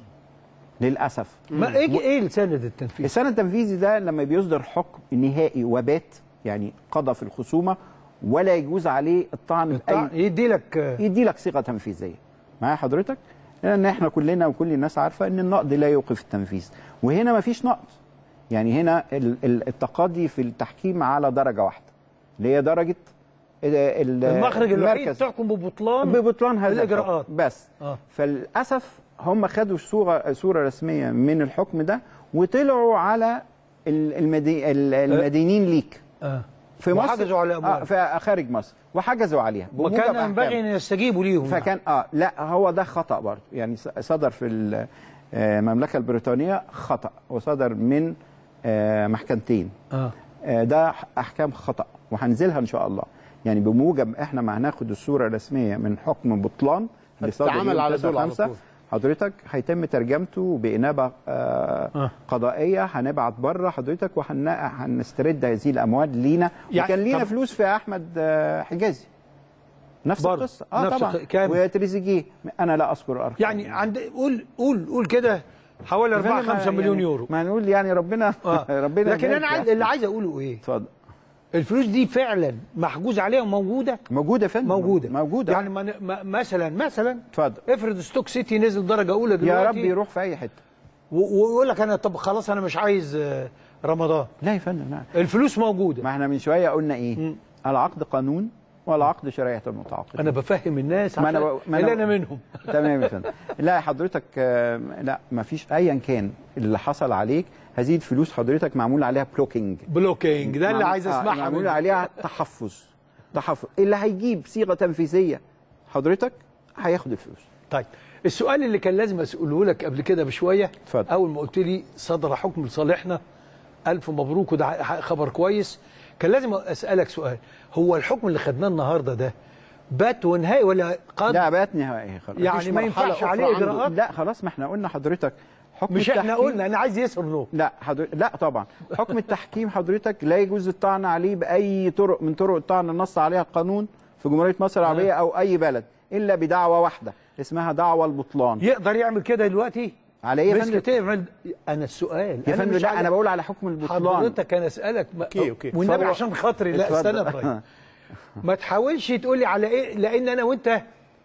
للاسف ما ايه ايه السند التنفيذي؟ السند التنفيذي ده لما بيصدر حكم نهائي وبات يعني قضى في الخصومه ولا يجوز عليه الطعن باي يدي لك يدي لك صيغه تنفيذيه معايا حضرتك لان احنا كلنا وكل الناس عارفه ان النقد لا يوقف التنفيذ وهنا ما فيش نقد يعني هنا ال- ال- التقاضي في التحكيم على درجه واحده اللي هي درجه ال- ال- المخرج الوحيد المركز. تحكم ببطلان ببطلان هذا الإجراءات. الحكم. بس آه. فللاسف هم خدوا صوره صوره رسميه من الحكم ده وطلعوا على ال- المدي... ال- المدينين ليك آه. في مصر وحجزوا على أموال. آه في خارج مصر وحجزوا عليها بموجب وكان أحكام. ينبغي ان يستجيبوا ليهم فكان اه لا هو ده خطا برضه يعني ص- صدر في ال- آه، المملكه البريطانيه خطا وصدر من آه، محكمتين اه آه، ده ح- احكام خطا وهنزلها ان شاء الله يعني بموجب احنا ما هناخد الصوره الرسميه من حكم بطلان اللي صدر هتتعامل يوم على 9 دول على 5 طول. حضرتك هيتم ترجمته بانابه آه آه. قضائيه هنبعت بره حضرتك وهنسترد هذه الاموال لينا يعني وكان لينا طب- فلوس في احمد آه، حجازي نفس برضه. القصه اه نفس طبعا الق- كام؟ وتريزيجيه انا لا اذكر ارقام يعني عند قول قول قول كده حوالي 4 فأنا 5 مليون يعني يورو ما نقول يعني ربنا آه. ربنا لكن انا يبارك عايز يا اللي أحمد. عايز اقوله ايه اتفضل الفلوس دي فعلا محجوز عليها وموجوده موجوده فين موجوده موجوده يعني ما ن- ما مثلا مثلا اتفضل افرض ستوك سيتي نزل درجه اولى دلوقتي يا رب يروح في اي حته و- ويقول لك انا طب خلاص انا مش عايز آه، رمضان لا يا فندم لا الفلوس موجوده ما احنا من شويه قلنا ايه مم. العقد قانون والعقد شريعه المتعاقد انا بفهم الناس ما أنا عشان ب- ما أنا اللي ب- انا منهم تمام يا فندم لا حضرتك آه، لا ما فيش ايا كان اللي حصل عليك هذه الفلوس حضرتك معمول عليها بلوكينج بلوكينج ده اللي معمول- عايز آه، اسمعها معمول منك. عليها تحفظ تحفظ اللي هيجيب صيغه تنفيذيه حضرتك هياخد الفلوس طيب السؤال اللي كان لازم اساله لك قبل كده بشويه اتفضل. اول ما قلت لي صدر حكم لصالحنا الف مبروك وده ح- خبر كويس كان لازم اسالك سؤال هو الحكم اللي خدناه النهارده ده بات ونهائي ولا قد لا بقت نهائي خلاص يعني مفيش ما مرحلة ينفعش أخرى عليه عنده. اجراءات لا خلاص ما احنا قلنا حضرتك حكم مش احنا التحكيم- قلنا انا عايز يس اور نو لا حضر... لا طبعا حكم التحكيم حضرتك لا يجوز الطعن عليه باي طرق من طرق الطعن النص عليها القانون في جمهوريه مصر العربيه او اي بلد الا بدعوه واحده اسمها دعوى البطلان يقدر يعمل كده دلوقتي على ايه يا مسك فندم تعمل انا السؤال يا أنا فندم مش لا على- انا بقول على حكم البطلان حضرتك انا اسالك ما- أوكي، أوكي. والنبي اتفضل. عشان خاطري لا اتفضل. استنى يا ابراهيم ما تحاولش تقول لي على ايه لان انا وانت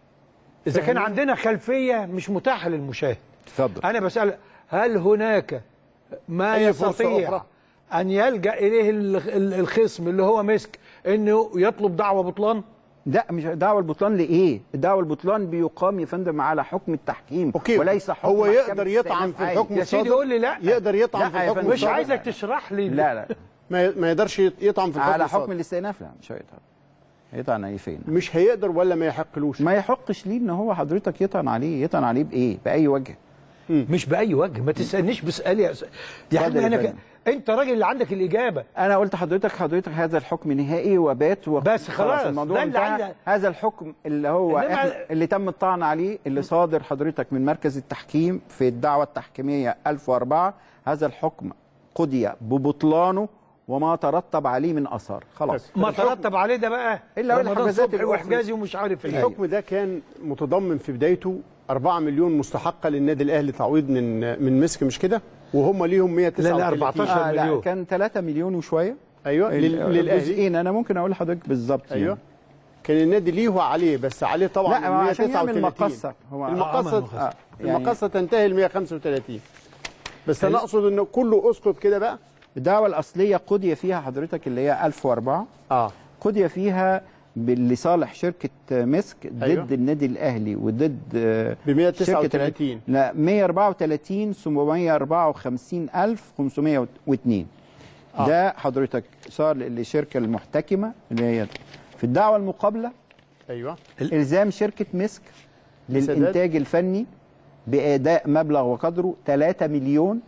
اذا كان عندنا خلفيه مش متاحه للمشاهد اتفضل انا بسال هل هناك ما أي فرصة يستطيع أخرى؟ ان يلجا اليه ال- ال- الخصم اللي هو مسك انه يطلب دعوه بطلان لا مش دعوى البطلان لايه؟ الدعوى البطلان بيقام يا فندم على حكم التحكيم أوكي. وليس حكم هو محكمة يقدر يطعن في استئناف الحكم عادي. يا سيدي الصادر. قول لي لا. يقدر لا يطعن في يا الحكم فندم. مش الصادر. عايزك تشرح لي لا لا ما ي- ما يقدرش يطعن في الحكم على حكم الصادر. الاستئناف لا مش هيطعن هيطعن عليه فين؟ مش هيقدر ولا ما يحقلوش ما يحقش ليه ان هو حضرتك يطعن عليه يطعن عليه بايه؟ باي وجه؟ مش باي وجه ما تسالنيش بسال يا أس- يا اتفضل حبيبي يا انا ك... فندم. انت راجل اللي عندك الاجابه انا قلت حضرتك حضرتك هذا الحكم نهائي وبات و... بس خلاص، الموضوع ده اللي انتهى عايز- هذا الحكم اللي هو إنما- إحنا اللي تم الطعن عليه اللي صادر حضرتك من مركز التحكيم في الدعوه التحكيميه 1004 هذا الحكم قضي ببطلانه وما ترتب عليه من اثار خلاص ما ترتب عليه ده بقى إلا هو رمضان الحجازات صبحي الأخرى. وحجازي ومش عارف ايه الحكم ده كان متضمن في بدايته 4 مليون مستحقه للنادي الاهلي تعويض من من مسك مش كده وهم ليهم 139 14 آه لا مليون. كان 3 مليون وشويه ايوه لل- للاهلي جزئين انا ممكن اقول لحضرتك بالظبط ايوه يعني. كان النادي ليه وعليه بس عليه طبعا لا، ما عشان 139 يعمل مقصة. هو- آه، المقصه عمل مقصة. آه، يعني- المقصه تنتهي ل 135 بس انا اقصد انه كله اسقط كده بقى الدعوه الاصليه قضي فيها حضرتك اللي هي 1004 اه قضي فيها لصالح شركه مسك ضد أيوة. النادي الاهلي وضد آه، ب 139. شركة- لا 134 754 ألف 502 آه. ده حضرتك صار للشركه المحتكمه اللي هي في الدعوه المقابله ايوه الزام شركه مسك سداد. للانتاج الفني باداء مبلغ وقدره 3 مليون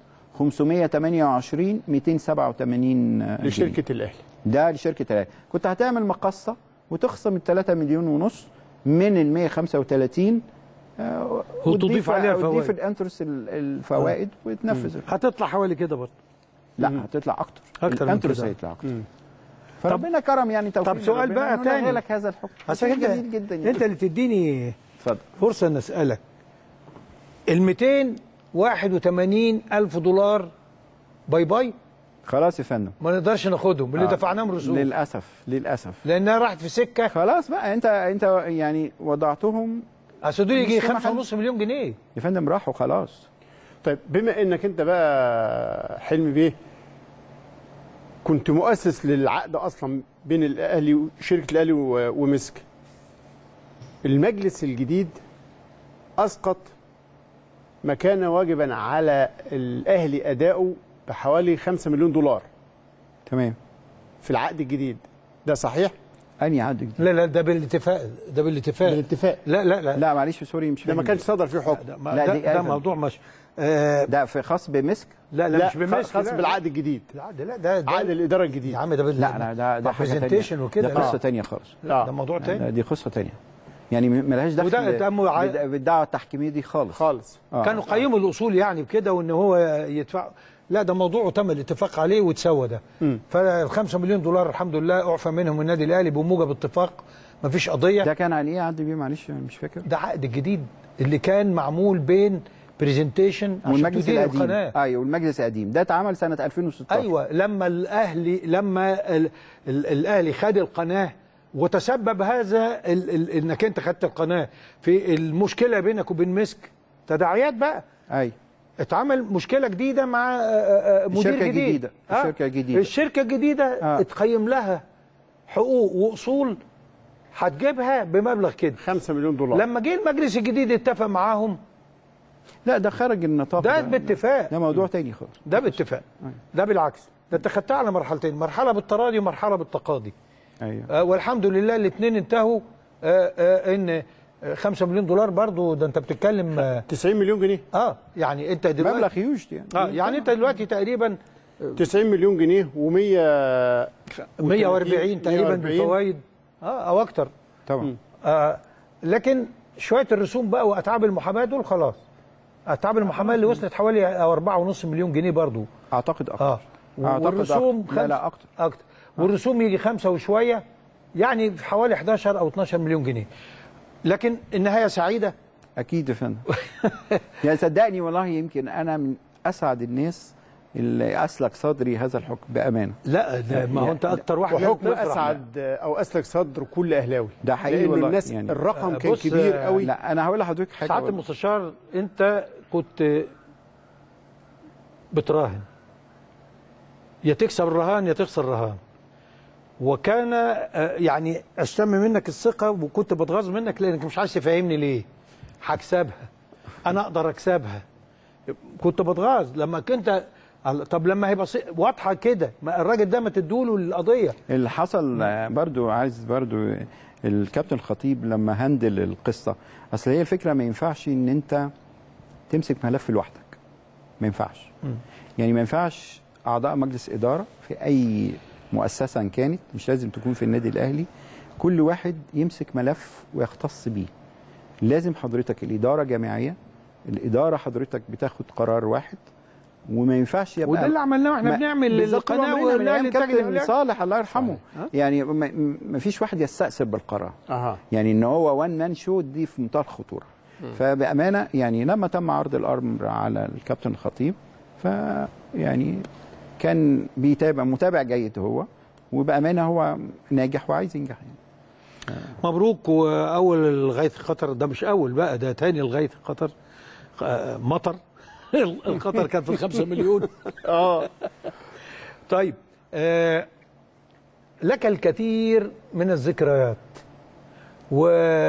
528 287 جنيه. لشركه الاهلي ده لشركه الاهلي كنت هتعمل مقصه وتخصم ال 3 مليون ونص من ال 135 آه، وتضيف عليها وتضيف فوائد. الانترس ال- الفوائد وتنفذ هتطلع حوالي كده برضه لا هتطلع اكتر أكتر من الانترس كده. هيطلع اكتر فربنا كرم يعني توفيق طب سؤال ربنا بقى إنه تاني. لغى لك هذا الحكم عشان شيء انت جميل جدا يعني. انت اللي تديني اتفضل فرصه ان اسالك ال 281 الف دولار باي باي خلاص يا فندم ما نقدرش ناخدهم اللي آه. دفعناهم رسوم للاسف للاسف لانها راحت في سكه خلاص بقى انت انت يعني وضعتهم اصل دول يجي مش في محل. 5.5 مليون جنيه يا فندم راحوا خلاص طيب بما انك انت بقى حلمي بيه كنت مؤسس للعقد اصلا بين الاهلي وشركه الاهلي و- ومسك المجلس الجديد اسقط ما كان واجبا على الاهلي اداؤه بحوالي 5 مليون دولار تمام في العقد الجديد ده صحيح انهي عقد جديد لا لا ده بالاتفاق ده بالاتفاق بالاتفاق لا لا لا لا معلش سوري مش ده ما فاهم. كانش صدر فيه حكم ده, ما لا، ده, دي ده أيضاً. موضوع مش آه ده في خاص بمسك لا لا, لا مش بمسك خاص لا، بالعقد الجديد لا ده لا ده, ده عقد الاداره الجديد يا عم ده بال لا لا ده ده حاجه برزنتيشن تانية وكده ده قصه لا. تانية خالص لا آه. ده موضوع لا، تاني دي قصه تانية يعني م- ملهاش دخل وده ده مو- ع- بالد- بالدعوه التحكيميه دي خالص خالص آه. كانوا قيموا الاصول يعني بكده وان هو يدفع لا ده موضوع تم الاتفاق عليه وتسوى ده فال 5 مليون دولار الحمد لله اعفى منهم النادي الاهلي بموجب اتفاق ما فيش قضيه ده كان عن ايه عدي بيه معلش أنا مش فاكر ده عقد جديد اللي كان معمول بين برزنتيشن عشان والمجلس تدير القديم القناه ايوه والمجلس القديم ده اتعمل سنه 2016 ايوه لما الاهلي لما ال ال الاهلي خد القناه وتسبب هذا ال ال انك انت خدت القناه في المشكله بينك وبين مسك تداعيات بقى ايوه اتعمل مشكله جديده مع آه، آه، مدير الشركة جديد الجديدة. آه، الشركة الجديدة. الشركه الجديده آه. اتقيم لها حقوق واصول هتجيبها بمبلغ كده 5 مليون دولار لما جه المجلس الجديد اتفق معاهم لا ده خرج النطاق ده باتفاق ده موضوع تاني خالص ده باتفاق ده بالعكس ده انت خدتها على مرحلتين مرحله بالتراضي ومرحله بالتقاضي ايوه آه والحمد لله الاثنين انتهوا آه آه ان 5 مليون دولار برضو ده انت بتتكلم اه, 90 مليون جنيه آه يعني انت دلوقتي مبلغ هيوج يعني اه يعني انت دلوقتي تقريبا 90 مليون جنيه و100 140 تقريبا بفوائد اه او اكتر طبعا آه لكن شويه الرسوم بقى واتعاب المحاماه دول خلاص اتعاب المحاماه اللي وصلت حوالي أو 4.5 مليون جنيه برضو اعتقد اكتر اه أعتقد والرسوم أكتر. لا لا اكتر اكتر والرسوم يجي خمسة وشويه يعني في حوالي 11 او 12 مليون جنيه لكن النهايه سعيده اكيد يا فندم يعني صدقني والله يمكن انا من اسعد الناس اللي اسلك صدري هذا الحكم بامانه لا ده ما هو انت اكتر واحد لازم وحكم تفرح. اسعد او اسلك صدر كل اهلاوي ده حقيقي لان والله الناس يعني. الرقم آه، كان بص، كبير آه، قوي لا انا هقول لحضرتك حاجه سعاده والله. المستشار انت كنت بتراهن يا تكسب الرهان يا تخسر الرهان وكان آه، يعني اشتم منك الثقه وكنت بتغاظ منك لانك مش عايز تفهمني ليه هكسبها انا اقدر اكسبها كنت بتغاظ لما كنت طب لما هيبقى صي- واضحه كده ما الراجل ده ما تدوله القضيه اللي حصل آه، برضو عايز برضو الكابتن الخطيب لما هندل القصه اصل هي الفكره ما ينفعش ان انت تمسك ملف لوحدك ما ينفعش يعني ما ينفعش اعضاء مجلس اداره في اي مؤسسه إن كانت مش لازم تكون في النادي الاهلي كل واحد يمسك ملف ويختص بيه لازم حضرتك الاداره جامعيه الاداره حضرتك بتاخد قرار واحد وما ينفعش يبقى وده اللي عملناه واحنا ما- بنعمل بالظبط طول القناه عمرنا من والنادي ايام التاجر كابتن الإعلامي. صالح الله يرحمه صحيح. ها؟ يعني ما- ما فيش واحد يستأثر بالقرار اها يعني ان هو وان مان شو دي في منتهى الخطوره فبامانه يعني لما تم عرض الامر على الكابتن الخطيب ف يعني كان بيتابع متابع جيد هو وبامانه هو ناجح وعايز ينجح يعني. مبروك واول الغيث قطر ده مش اول بقى ده تاني الغيث قطر آه، مطر القطر كان في الخمسة مليون اه طيب آه لك الكثير من الذكريات و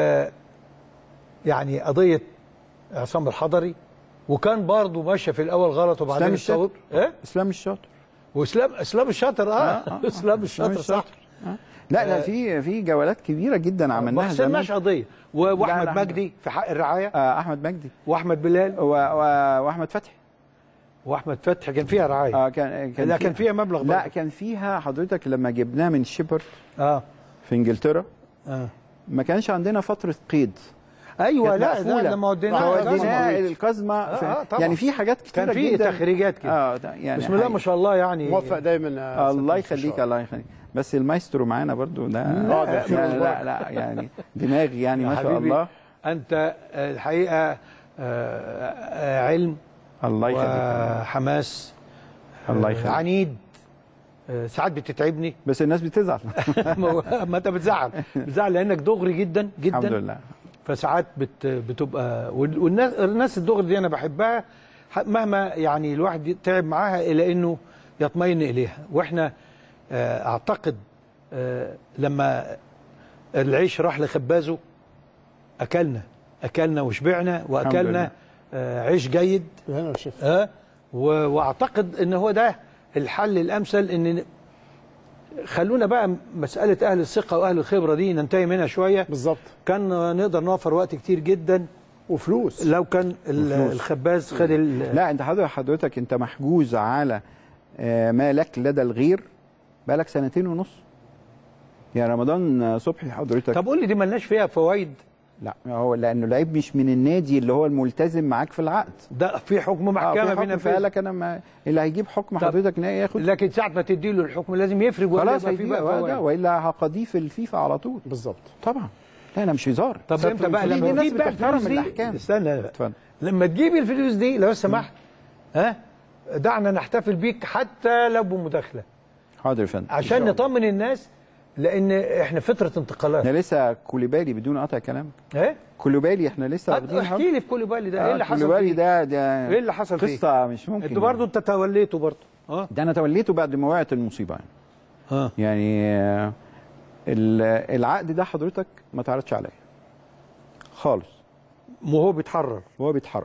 يعني قضية عصام الحضري وكان برضه ماشية في الأول غلط وبعدين إسلام استوعب ايه اسلام الشاطر واسلام اسلام الشاطر اه, آه، آه. اسلام الشاطر صح لا لا في في جولات كبيره جدا ما عملناها زمان خسرناش قضية و- لا، واحمد لا. مجدي في حق الرعاية آه احمد مجدي واحمد بلال و... و... واحمد فتحي واحمد فتحي كان فيها رعاية اه كان لا كان فيها مبلغ لا برضه. كان فيها حضرتك لما جبناه من شيبرد اه في انجلترا اه ما كانش عندنا فتره قيد ايوه كانت لا ده مقفولة. لما وديناه فوديناه كان- القزمه آه، طبعا. يعني في حاجات كتيره كان في جدا تخريجات كده اه ده يعني بسم الله ما شاء الله يعني موفق دايما يا الله سيادة يخليك المستشار. الله يخليك بس المايسترو معانا برضو ده آه، ده لا, خير لا, لا, لا يعني دماغي يعني يا ما شاء حبيبي، الله انت آه، الحقيقه آه، آه، علم الله يخليك وحماس الله آه، يخليك عنيد آه، ساعات بتتعبني بس الناس بتزعل ما انت بتزعل بتزعل لانك دغري جدا الحمد جدا لله فساعات بت بتبقى وال- والناس الناس الدغري دي انا بحبها ح- مهما يعني الواحد تعب معاها الى انه يطمئن اليها واحنا آه، اعتقد آه، لما العيش راح لخبازه اكلنا اكلنا وشبعنا واكلنا لله. آه، عيش جيد هنا يا شيخ ها و- واعتقد ان هو ده الحل الامثل ان ن- خلونا بقى مساله اهل الثقه واهل الخبره دي ننتهي منها شويه بالظبط كان نقدر نوفر وقت كتير جدا وفلوس لو كان ال- وفلوس. الخباز خد ال- لا انت حضرتك حضرتك انت محجوز على آه، ما لك لدى الغير بقالك سنتين ونص يعني رمضان صبحي حضرتك طب قول لي دي ملناش فيها فوائد لا هو لانه لعيب مش من النادي اللي هو الملتزم معاك في العقد ده في حكم اه محكمه في حكم بينا فقال فيه لك انا ما اللي هيجيب حكم طب حضرتك نهائي ياخد لكن ساعه ما تدي له الحكم لازم يفرق ولا خلاص يبقى في هيجي بقى بقى فوائد والا هقضيه في الفيفا على طول بالظبط طبعا لا انا مش هزار طب ستر امتى بقى المسؤولين لما دي الناس تجيب بقى بتحترم الفلوس دي الاحكام استنى بقى. اتفضل لما تجيب الفلوس دي لو سمحت ها دعنا نحتفل بيك حتى لو بمداخله حاضر يا فندم عشان نطمن الناس لان احنا فتره انتقالات احنا لسه كوليبالي بدون قطع كلامك ايه كوليبالي احنا لسه واخدين احكي لي في كل بالي ده ايه اللي حصل كوليبالي فيه ده ده ايه اللي حصل فيه قصه مش ممكن انتوا برضه انت توليته برضه اه ده انا توليته بعد ما وقعت المصيبه يعني اه يعني آه، ال- العقد ده حضرتك ما تعرضش عليا خالص وهو بيتحرر وهو بيتحرر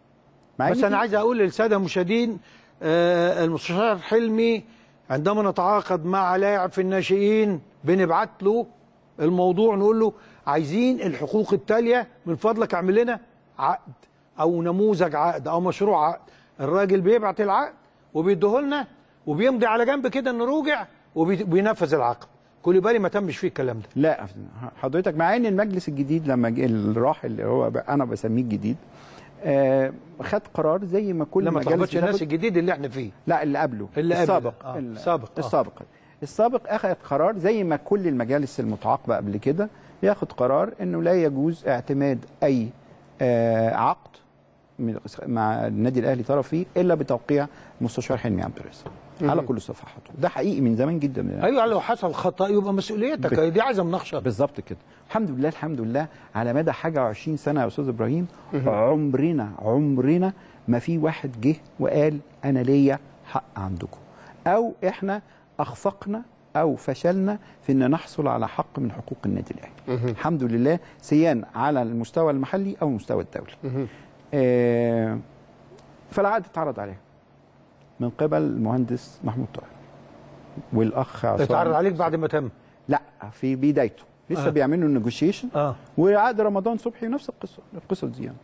مع بس إن انا في- عايز اقول للساده المشاهدين آه المستشار حلمي عندما نتعاقد مع لاعب في الناشئين بنبعت له الموضوع نقول له عايزين الحقوق التاليه من فضلك اعمل لنا عقد او نموذج عقد او مشروع عقد الراجل بيبعت العقد وبيديه لنا وبيمضي على جنب كده انه رجع وبينفذ العقد كوليبالي ما تمش فيه الكلام ده لا حضرتك مع ان المجلس الجديد لما جه اللي راح اللي هو بقى انا بسميه الجديد آه خد قرار زي ما كل لما مجالس تلخبطش الناس بتاخد- الجديد اللي احنا فيه لا اللي قبله اللي قبله السابق ده. آه، ال- السابق، آه. السابق السابق اخذ قرار زي ما كل المجالس المتعاقبه قبل كده ياخد قرار انه لا يجوز اعتماد اي آه عقد من- مع النادي الاهلي طرف فيه الا بتوقيع المستشار حلمي عبد الرازق على كل صفحاته ده حقيقي من زمان جدا من ايوه لو حصل خطا يبقى مسؤوليتك بت- دي عايزه مناقشه بالظبط كده الحمد لله الحمد لله على مدى حاجه و20 سنه يا استاذ ابراهيم عمرنا عمرنا ما في واحد جه وقال انا ليا حق عندكم او احنا اخفقنا او فشلنا في ان نحصل على حق من حقوق النادي الاهلي الحمد لله سيان على المستوى المحلي او المستوى الدولي آه فالعقد اتعرض عليه من قبل المهندس محمود طاهر والاخ عصام اتعرض عليك بعد ما تم لا في بدايته لسه آه. آه. بيعملوا النيجوشيشن اه وعقد رمضان صبحي نفس القصه القصص دي يعني.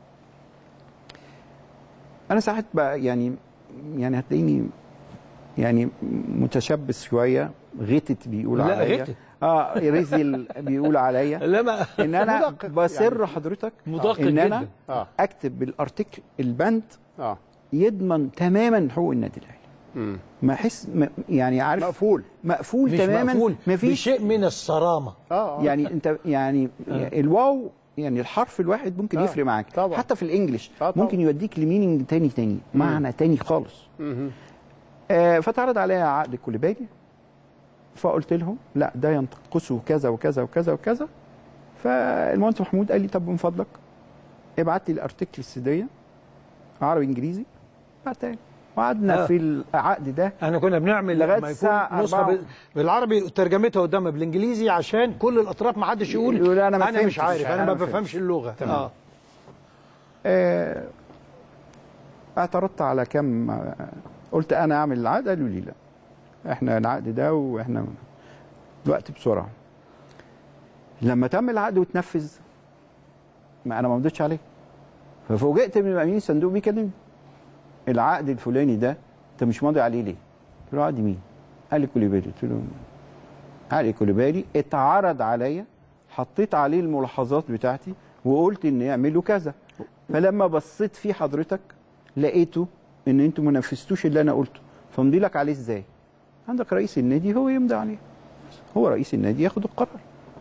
انا ساعات بقى يعني يعني هتلاقيني يعني متشبث شويه غتت بيقول لا، عليا غتت. اه رزل بيقول عليا لا ما ان انا مدقق بسر يعني. حضرتك مدقق ان انا جدا. اه اكتب بالارتكل البند اه يضمن تماما حقوق النادي الاهلي مم. ما احس م- يعني عارف مقفول مقفول مش تماما مقفول ما فيش بشيء من الصرامه اه اه يعني انت يعني الواو يعني الحرف الواحد ممكن آه، يفرق معاك طبعا. حتى في الانجليش آه، طبعا. ممكن يوديك لمينينج تاني تاني معنى تاني خالص مهم. آه فتعرض عليا عقد كوليبالي فقلت لهم لا ده ينقصه كذا وكذا وكذا وكذا فالمهندس محمود قال لي طب من فضلك ابعت لي الارتكل السديه عربي انجليزي بعتها لي وقعدنا آه. في العقد ده احنا كنا بنعمل لغاية لما يكون الساعة نسخه أربعة. بال- بالعربي ترجمتها قدامها بالانجليزي عشان كل الاطراف ما حدش يقول يقول أنا ما انا مش فهمتش، عارف انا أنا ما ما فهمتش. بفهمش اللغه اه آه، اعترضت على كم آه، قلت انا اعمل العقد قالوا لي لا احنا العقد ده واحنا الوقت بسرعه لما تم العقد وتنفذ ما انا ما مضيتش عليه ففوجئت من امين الصندوق بيكلمني العقد الفلاني ده انت مش ماضي عليه ليه؟ قلت له عقد مين؟ قال لي كوليبالي قلت له عقد كوليبالي اتعرض عليا حطيت عليه الملاحظات بتاعتي وقلت ان يعملوا كذا فلما بصيت فيه حضرتك لقيته ان انتوا ما نفذتوش اللي انا قلته فمضي لك عليه ازاي؟ عندك رئيس النادي هو يمضي عليه هو رئيس النادي ياخد القرار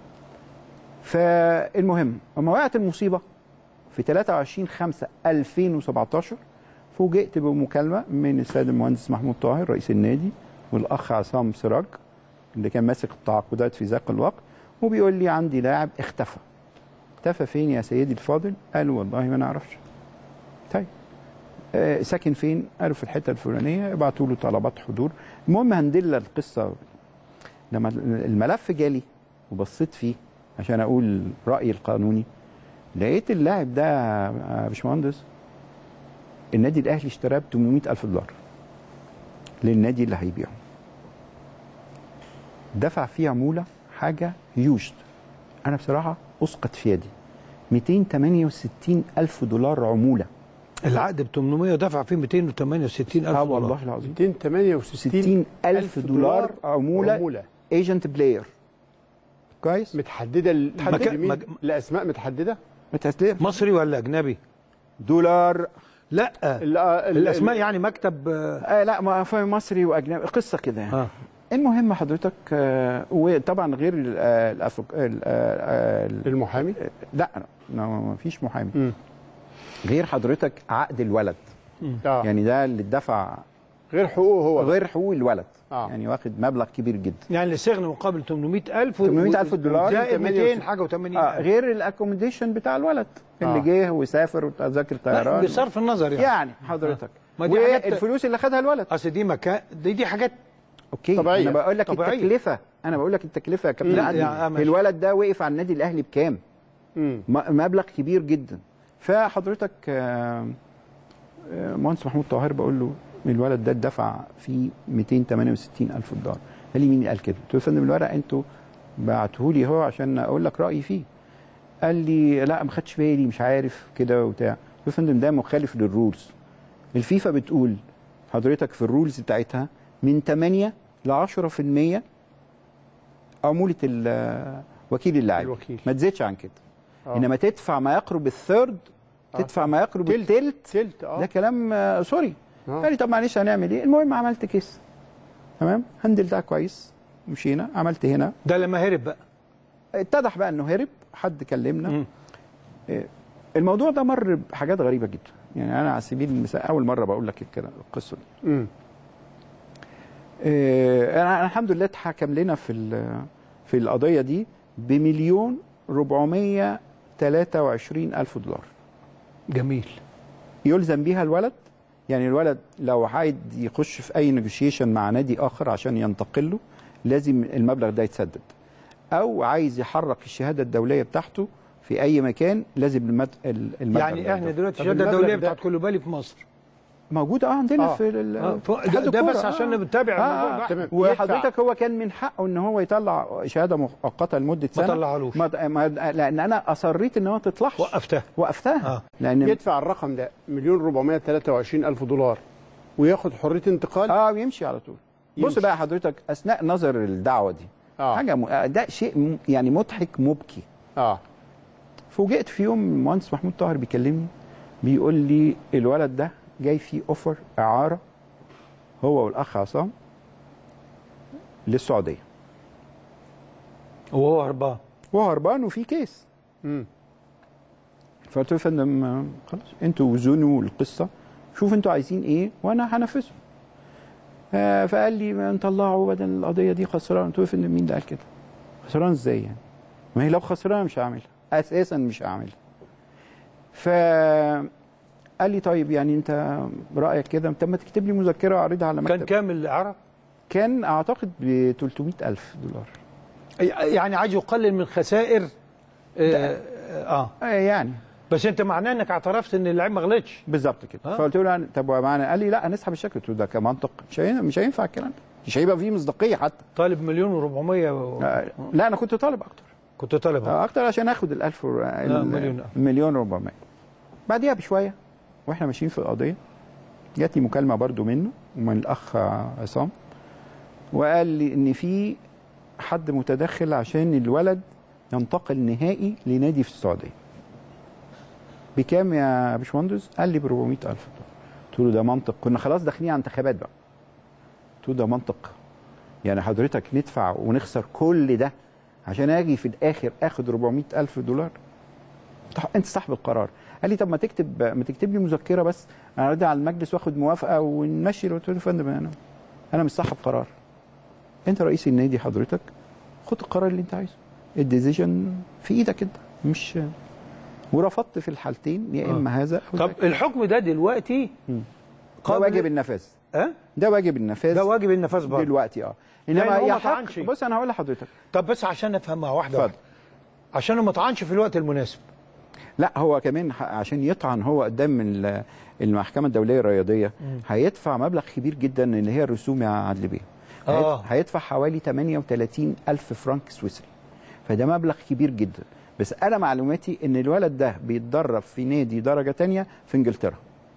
فالمهم لما وقعت المصيبه في 23 5 2017 فوجئت بمكالمه من السيد المهندس محمود طاهر رئيس النادي والاخ عصام سراج اللي كان ماسك التعاقدات في ذاك الوقت وبيقول لي عندي لاعب اختفى اختفى فين يا سيدي الفاضل؟ قال والله ما نعرفش طيب آه ساكن فين؟ قالوا في الحته الفلانيه ابعتوا له طلبات حضور المهم هندل القصه لما الملف جالي وبصيت فيه عشان اقول رايي القانوني لقيت اللاعب ده يا باشمهندس النادي الاهلي اشتراه ب 800 الف دولار للنادي اللي هيبيعه دفع فيه عموله حاجه هيوج انا بصراحه اسقط في يدي 268 الف دولار عموله العقد ب 800 ودفع فيه 268 الف اه دولار والله العظيم 268 60 الف دولار عموله عمولة ايجنت بلاير كويس متحدده مك- لمين؟ مك- لاسماء متحدده متأثير مصري ولا اجنبي؟ دولار لا ال- ال- الاسماء يعني مكتب آه، آه لا ما في مصري واجنبي قصه كده يعني اه المهم حضرتك آه وطبعا غير ال- آه، الأفريق ال- آه، ال- المحامي لا لا، ما فيش محامي مم. غير حضرتك عقد الولد اه يعني ده اللي اتدفع غير حقوقه هو غير حقوق الولد آه. يعني واخد مبلغ كبير جدا يعني السجن مقابل 800000 و- 800,000 دولار. زائد 200 حاجه و80 آه غير الاكوموديشن بتاع الولد اللي آه. جه وسافر وتذاكر طيران بصرف النظر يعني يعني حضرتك ما دي حاجات- والفلوس اللي خدها الولد اصل دي مكان دي دي حاجات اوكي طبيعية. انا بقول لك طبيعية. التكلفه انا بقول لك التكلفه يا كابتن لا، عدلي يا- آه، ماشي. الولد ده وقف على النادي الاهلي بكام مم. م- مبلغ كبير جدا فحضرتك آه، آه، مهندس محمود طاهر بقول له الولد ده اتدفع فيه 268 الف دولار قال لي مين اللي قال كده؟ قلت له يا فندم الورق انتوا بعتوه لي هو عشان اقول لك رايي فيه قال لي لا ما خدش بالي مش عارف كده وبتاع قلت له يا فندم ده مخالف للرولز الفيفا بتقول حضرتك في الرولز بتاعتها من 8 ل 10% عموله ال- وكيل اللاعب الوكيل. ما تزيدش عن كده آه. انما تدفع ما يقرب الثيرد تدفع ما يقرب تلت. الثلث تلت اه ده كلام آه، سوري آه. قال لي طب معلش هنعمل ايه المهم عملت كيس تمام هندلتها كويس مشينا عملت هنا ده لما هرب بقى اتضح بقى انه هرب حد كلمنا مم. إيه، الموضوع ده مر بحاجات غريبه جدا يعني انا على سبيل المثال اول مره بقول لك كده القصه دي مم. إيه، انا أنا الحمد لله اتحكم لنا في ال- في القضيه دي بمليون 423 الف دولار جميل يلزم بيها الولد يعني الولد لو عايز يخش في اي نيجوشيشن مع نادي اخر عشان ينتقل له لازم المبلغ ده يتسدد او عايز يحرك الشهاده الدوليه بتاعته في اي مكان لازم المد... المبلغ يعني ده احنا يدفع. دلوقتي طب الشهاده المبلغ الدوليه ده- بتاعت كلوبالي في مصر موجوده اه عندنا آه. في ال- آه، ف- اتحاد ده, ده الكورة، بس آه. عشان نتابع آه، الموضوع آه. ده تمام. وحضرتك هو كان من حقه ان هو يطلع شهاده مؤقته لمده ما سنه طلعلوش. ما ما لان انا اصريت ان هو ما تطلعش وقفتها وقفتها آه. لان يدفع الرقم ده مليون 423 الف دولار وياخد حريه انتقال اه يمشي على طول بص يمشي. بقى حضرتك اثناء نظر الدعوه دي آه. حاجه م... آه، ده شيء م... يعني مضحك مبكي اه فوجئت في يوم المهندس محمود طاهر بيكلمني بيقول لي الولد ده جاي فيه اوفر اعاره هو والاخ عصام للسعوديه وهو هربان وهو هربان وفي كيس مم. فقلت له يا فندم آه، خلاص انتوا وزنوا القصه شوفوا انتوا عايزين ايه وانا هنفذه آه، فقال لي ما نطلعه بدل القضيه دي خسران قلت له يا فندم مين اللي قال كده خسران ازاي يعني ما هي لو خسرانه مش هعملها اساسا مش هعملها ف قال لي طيب يعني انت رايك كده طب ما تكتب لي مذكره واعرضها على مكتب كان كامل الاعاره كان اعتقد ب 300 الف دولار يعني عايز يقلل من خسائر آه, اه آه يعني بس انت معناه انك اعترفت ان اللعيب ما غلطش بالظبط كده آه. فقلت له طب ومعنى قال لي لا هنسحب الشكل قلت له ده كمنطق مش هين- مش هينفع الكلام ده مش هيبقى فيه مصداقيه حتى طالب مليون و400 و... آه، لا انا كنت طالب اكتر كنت طالب آه، اكتر عشان اخد ال 1000 و- ال- مليون. المليون 400 بعديها بشويه واحنا ماشيين في القضيه جات لي مكالمه برضو منه ومن الاخ عصام وقال لي ان في حد متدخل عشان الولد ينتقل نهائي لنادي في السعوديه بكام يا باشمهندس؟ قال لي ب 400000 دولار قلت له ده منطق كنا خلاص داخلين على انتخابات بقى قلت له ده منطق يعني حضرتك ندفع ونخسر كل ده عشان اجي في الاخر اخد 400000 دولار طب انت صاحب القرار قال لي طب ما تكتب ما تكتب لي مذكره بس انا ارجع على المجلس واخد موافقه ونمشي قلت له يا فندم انا انا مش صاحب قرار انت رئيس النادي حضرتك خد القرار اللي انت عايزه الديسيجن في ايدك انت مش ورفضت في الحالتين يا اما هذا او طب ذاك. الحكم ده دلوقتي ده قابل- واجب النفاذ اه ده واجب النفاذ ده واجب النفاذ برضه دلوقتي اه لأن انما هو ما يحق طعنش. بص انا هقول لحضرتك طب بس عشان نفهمها واحده اتفضل. واحده عشان ما طعنش في الوقت المناسب لا هو كمان ح- عشان يطعن هو قدام ال- المحكمه الدوليه الرياضيه هيدفع مبلغ كبير جدا اللي هي الرسوم يا عدل بيه هيد- آه. هيدفع حوالي 38 الف فرنك سويسري فده مبلغ كبير جدا بس انا معلوماتي ان الولد ده بيتدرب في نادي درجه تانية في انجلترا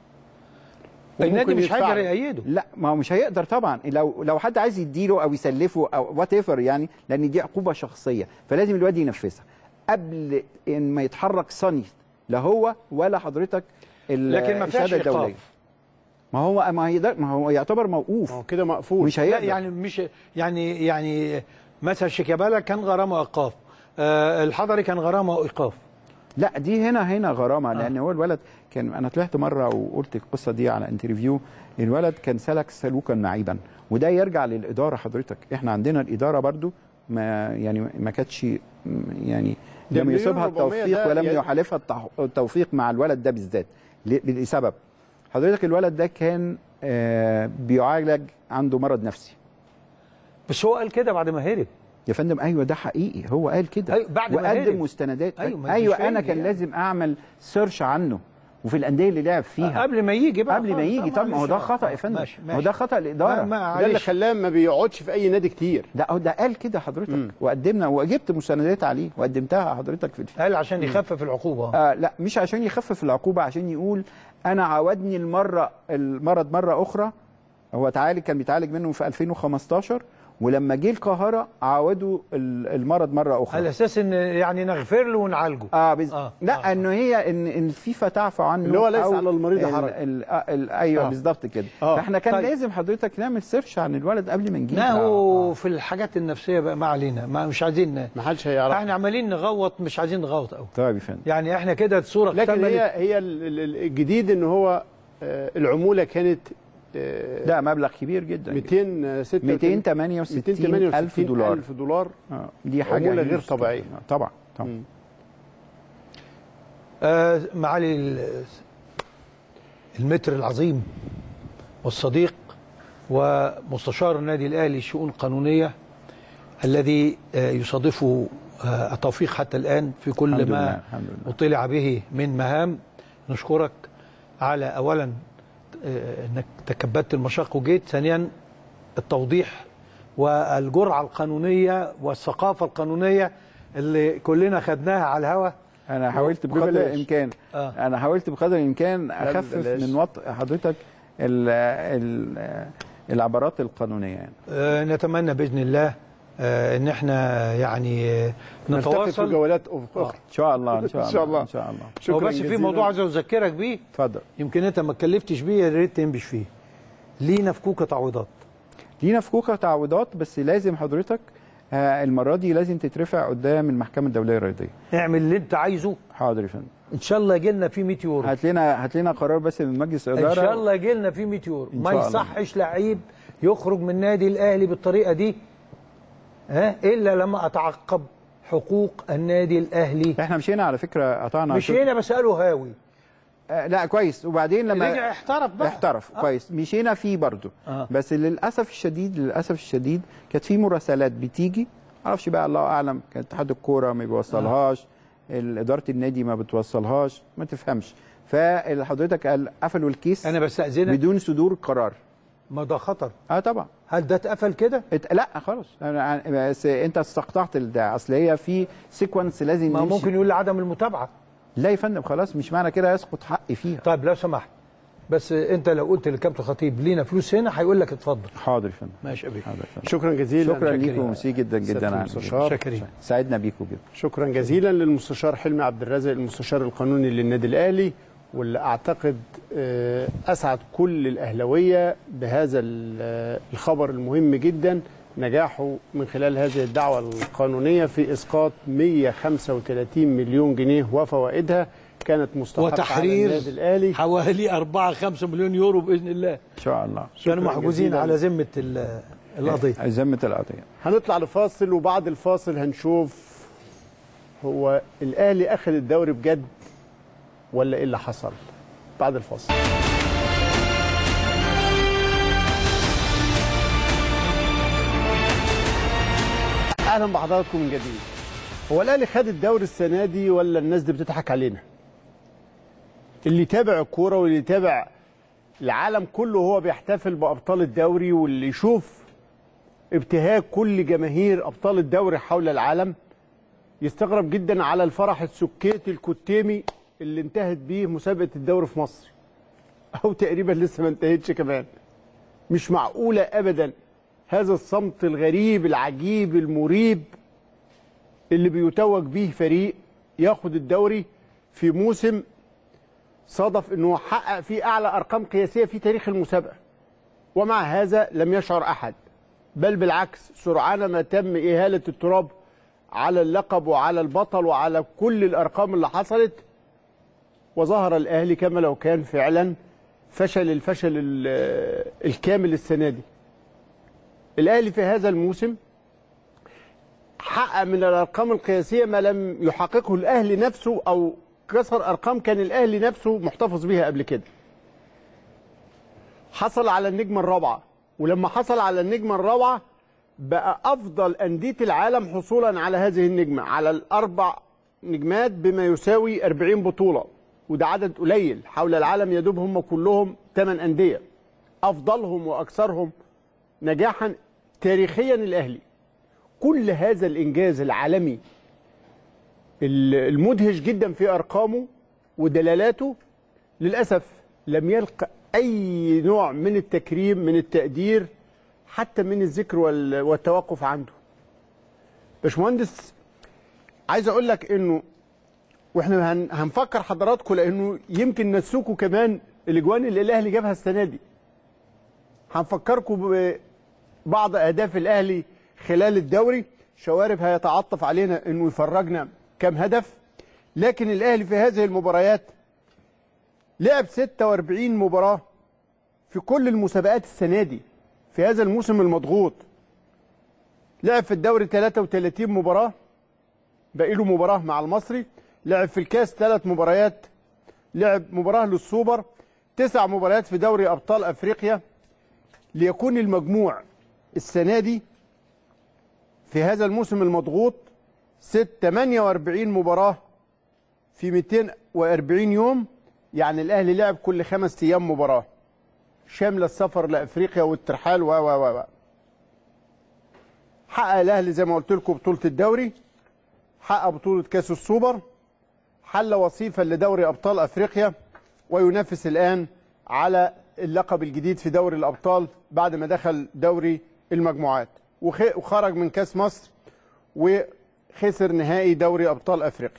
النادي وممكن مش يدفع هيقدر له. يأيده لا ما هو مش هيقدر طبعا لو لو حد عايز يديله او يسلفه او وات ايفر يعني لان دي عقوبه شخصيه فلازم الواد ينفذها قبل ان ما يتحرك ثانيه لا هو ولا حضرتك ال- لكن ما فيهاش الشهادة الدولية. ايقاف ما هو ما هيقدر ما هو يعتبر موقوف ما هو كده مقفول مش لا هيقدر يعني مش يعني يعني مثلا شيكابالا كان غرامه ايقاف آه الحضري كان غرامه ايقاف لا دي هنا هنا غرامه لان هو الولد كان انا طلعت مره وقلت القصه دي على انترفيو الولد كان سلك سلوكا معيبا وده يرجع للاداره حضرتك احنا عندنا الاداره برضو ما يعني ما كانتش م- يعني ده لم مليون يصيبها 400 التوفيق ده ولم يعني- يحالفها التح- التوفيق مع الولد ده بالذات ل- لسبب حضرتك الولد ده كان آه، بيعالج عنده مرض نفسي بس هو قال كده بعد ما هرب يا فندم ايوه ده حقيقي هو قال كده أيوة، بعد ما وقدم هرب. مستندات أيوة، ايوه, ما أيوة مش انا فاهم كان يعني. لازم اعمل سيرش عنه وفي الانديه اللي لعب فيها قبل ما يجي بقى قبل ما خلاص، يجي آه، طب ما هو ده معلش. خطا يا آه، فندم ماشي ما هو ماشي ده خطا الاداره ما- ما- ده اللي معلش. خلاه ما بيقعدش في اي نادي كتير ده هو ده قال كده حضرتك مم. وقدمنا وجبت مستندات عليه وقدمتها حضرتك في الفيلم قال عشان يخفف العقوبه آه لا مش عشان يخفف العقوبه عشان يقول انا عاودني المره المرض مره اخرى هو اتعالج كان بيتعالج منه في 2015 ولما جه القاهره عودوا ال- المرض مره اخرى على اساس ان يعني نغفر له ونعالجه اه, بز... آه، آه لا آه. آه انه هي ان ان الفيفا تعفو عنه اللي هو ليس أو على المريض ال- حرج. ال... آه ال... ايوه آه. آه. بالظبط كده آه. آه. فاحنا كان طيب. طيب. لازم حضرتك نعمل سيرش عن الولد قبل ما نجيب لا آه. هو في الحاجات النفسيه بقى ما علينا ما مش عايزين ما حدش هيعرف احنا عمالين نغوط مش عايزين نغوط قوي طيب يا فندم يعني احنا كده الصوره لكن اكتملت. هي هي ال- ال- الجديد ان هو آه، العموله كانت آه، ده مبلغ كبير جدا 266 268 الف دولار ألف دولار آه. دي حاجه عمولة غير يوسف. طبيعية. آه. طبعا طبعا مم. آه معالي ال- المتر العظيم والصديق ومستشار النادي الاهلي الشؤون القانونيه الذي آه يصادفه آه التوفيق حتى الان في كل الحمد لله، ما الحمد لله. اطلع به من مهام نشكرك على اولا آه، انك تكبدت المشاق وجيت ثانيا التوضيح والجرعه القانونيه والثقافه القانونيه اللي كلنا خدناها على الهوا انا حاولت بقدر مقدر. الامكان آه. انا حاولت بقدر الامكان اخفف بلاش. من وطء حضرتك ال ال العبارات القانونيه يعني آه، نتمنى باذن الله آه، ان احنا يعني آه، نلتقي في نتواصل جولات اخرى ان شاء الله ان شاء إن الله شاء الله. ان شاء الله هو شكرا بس في جزيلا. موضوع عايز اذكرك بيه اتفضل يمكن انت ما اتكلفتش بيه يا ريت تنبش فيه لينا فكوكه تعويضات لينا فكوكه تعويضات بس لازم حضرتك آه، المره دي لازم تترفع قدام المحكمه الدوليه الرياضيه اعمل اللي انت عايزه حاضر يا فندم ان شاء الله يجي لنا فيه 100 يورو هات لنا هات لنا قرار بس من مجلس الاداره ان شاء الله يجي لنا فيه 100 يورو إن ما شاء الله. يصحش لعيب يخرج من النادي الاهلي بالطريقه دي ها الا لما اتعقب حقوق النادي الاهلي احنا مشينا على فكره قطعنا مشينا بساله هاوي آه لا كويس وبعدين لما رجع احترف بقى احترف آه. كويس مشينا فيه برضه آه. بس للاسف الشديد للاسف الشديد كانت في مراسلات بتيجي معرفش بقى الله اعلم كان اتحاد الكوره ما بيوصلهاش ال- اداره النادي ما بتوصلهاش ما تفهمش فحضرتك قال قفلوا الكيس انا بستاذنك بدون صدور قرار ما ده خطر اه طبعا هل ده اتقفل كده ات... لا خلاص أنا... بس انت استقطعت ده اصل هي في سيكونس لازم ما نمشي. ممكن يقول لي عدم المتابعه لا يا فندم خلاص مش معنى كده يسقط حقي فيها طيب لو سمحت بس انت لو قلت للكابتن خطيب لينا فلوس هنا هيقول لك اتفضل حاضر يا فندم ماشي يا بيه حاضر يا فندم شكرا جزيلا شكرا شاكرين. ليكم وميرسي جدا سيادة جدا على المستشار. شاكرين سعدنا بيكم جدا شكرا جزيلا للمستشار حلمي عبد الرازق المستشار القانوني للنادي الاهلي واللي اعتقد آه، اسعد كل الاهلاويه بهذا ال- آه، الخبر المهم جدا نجاحه من خلال هذه الدعوه القانونيه في اسقاط 135 مليون جنيه وفوائدها كانت مستحقه على وتحرير النادي الاهلي حوالي 4 5 مليون يورو باذن الله ان شاء الله كانوا محجوزين جزيلا. على ذمه ال- القضيه ذمه القضيه هنطلع لفاصل وبعد الفاصل هنشوف هو الاهلي اخذ الدوري بجد ولا ايه اللي حصل بعد الفاصل اهلا بحضراتكم من جديد هو الاهلي خد الدوري السنه دي ولا الناس دي بتضحك علينا اللي يتابع الكوره واللي يتابع العالم كله هو بيحتفل بابطال الدوري واللي يشوف ابتهاج كل جماهير ابطال الدوري حول العالم يستغرب جدا على الفرح السكيتي الكتيمي اللي انتهت بيه مسابقه الدوري في مصر او تقريبا لسه ما انتهتش كمان مش معقوله ابدا هذا الصمت الغريب العجيب المريب اللي بيتوج به فريق ياخد الدوري في موسم صادف انه حقق فيه اعلى ارقام قياسيه في تاريخ المسابقه ومع هذا لم يشعر احد بل بالعكس سرعان ما تم إهالة التراب على اللقب وعلى البطل وعلى كل الأرقام اللي حصلت وظهر الأهلي كما لو كان فعلا فشل الفشل ال- الكامل السنة دي الأهلي في هذا الموسم حقق من الأرقام القياسية ما لم يحققه الأهلي نفسه أو كسر أرقام كان الأهلي نفسه محتفظ بها قبل كده حصل على النجمة الرابعة ولما حصل على النجمة الرابعة بقى أفضل أندية العالم حصولا على هذه النجمة على الأربع نجمات بما يساوي 40 بطولة وده عدد قليل حول العالم يدوب هم كلهم 8 أندية أفضلهم وأكثرهم نجاحا تاريخيا الأهلي كل هذا الإنجاز العالمي المدهش جدا في أرقامه ودلالاته للأسف لم يلقى اي نوع من التكريم من التقدير حتى من الذكر وال- والتوقف عنده باشمهندس عايز اقول لك انه واحنا هن هنفكر حضراتكم لانه يمكن نسوكوا كمان الاجوان اللي الاهلي جابها السنه دي هنفكركم ببعض اهداف الاهلي خلال الدوري شوارب هيتعطف علينا انه يفرجنا كم هدف لكن الاهلي في هذه المباريات لعب 46 مباراه في كل المسابقات السنه دي في هذا الموسم المضغوط لعب في الدوري 33 مباراه باقي له مباراه مع المصري لعب في الكاس ثلاث مباريات لعب مباراه للسوبر تسع مباريات في دوري ابطال افريقيا ليكون المجموع السنه دي في هذا الموسم المضغوط ست 48 مباراه في 240 يوم يعني الاهلي لعب كل خمس ايام مباراه شامله السفر لافريقيا والترحال و و و و. حقق الاهلي زي ما قلت لكم بطوله الدوري حقق بطوله كاس السوبر حل وصيفا لدوري ابطال افريقيا وينافس الان على اللقب الجديد في دوري الابطال بعد ما دخل دوري المجموعات وخ- وخرج من كاس مصر وخسر نهائي دوري ابطال افريقيا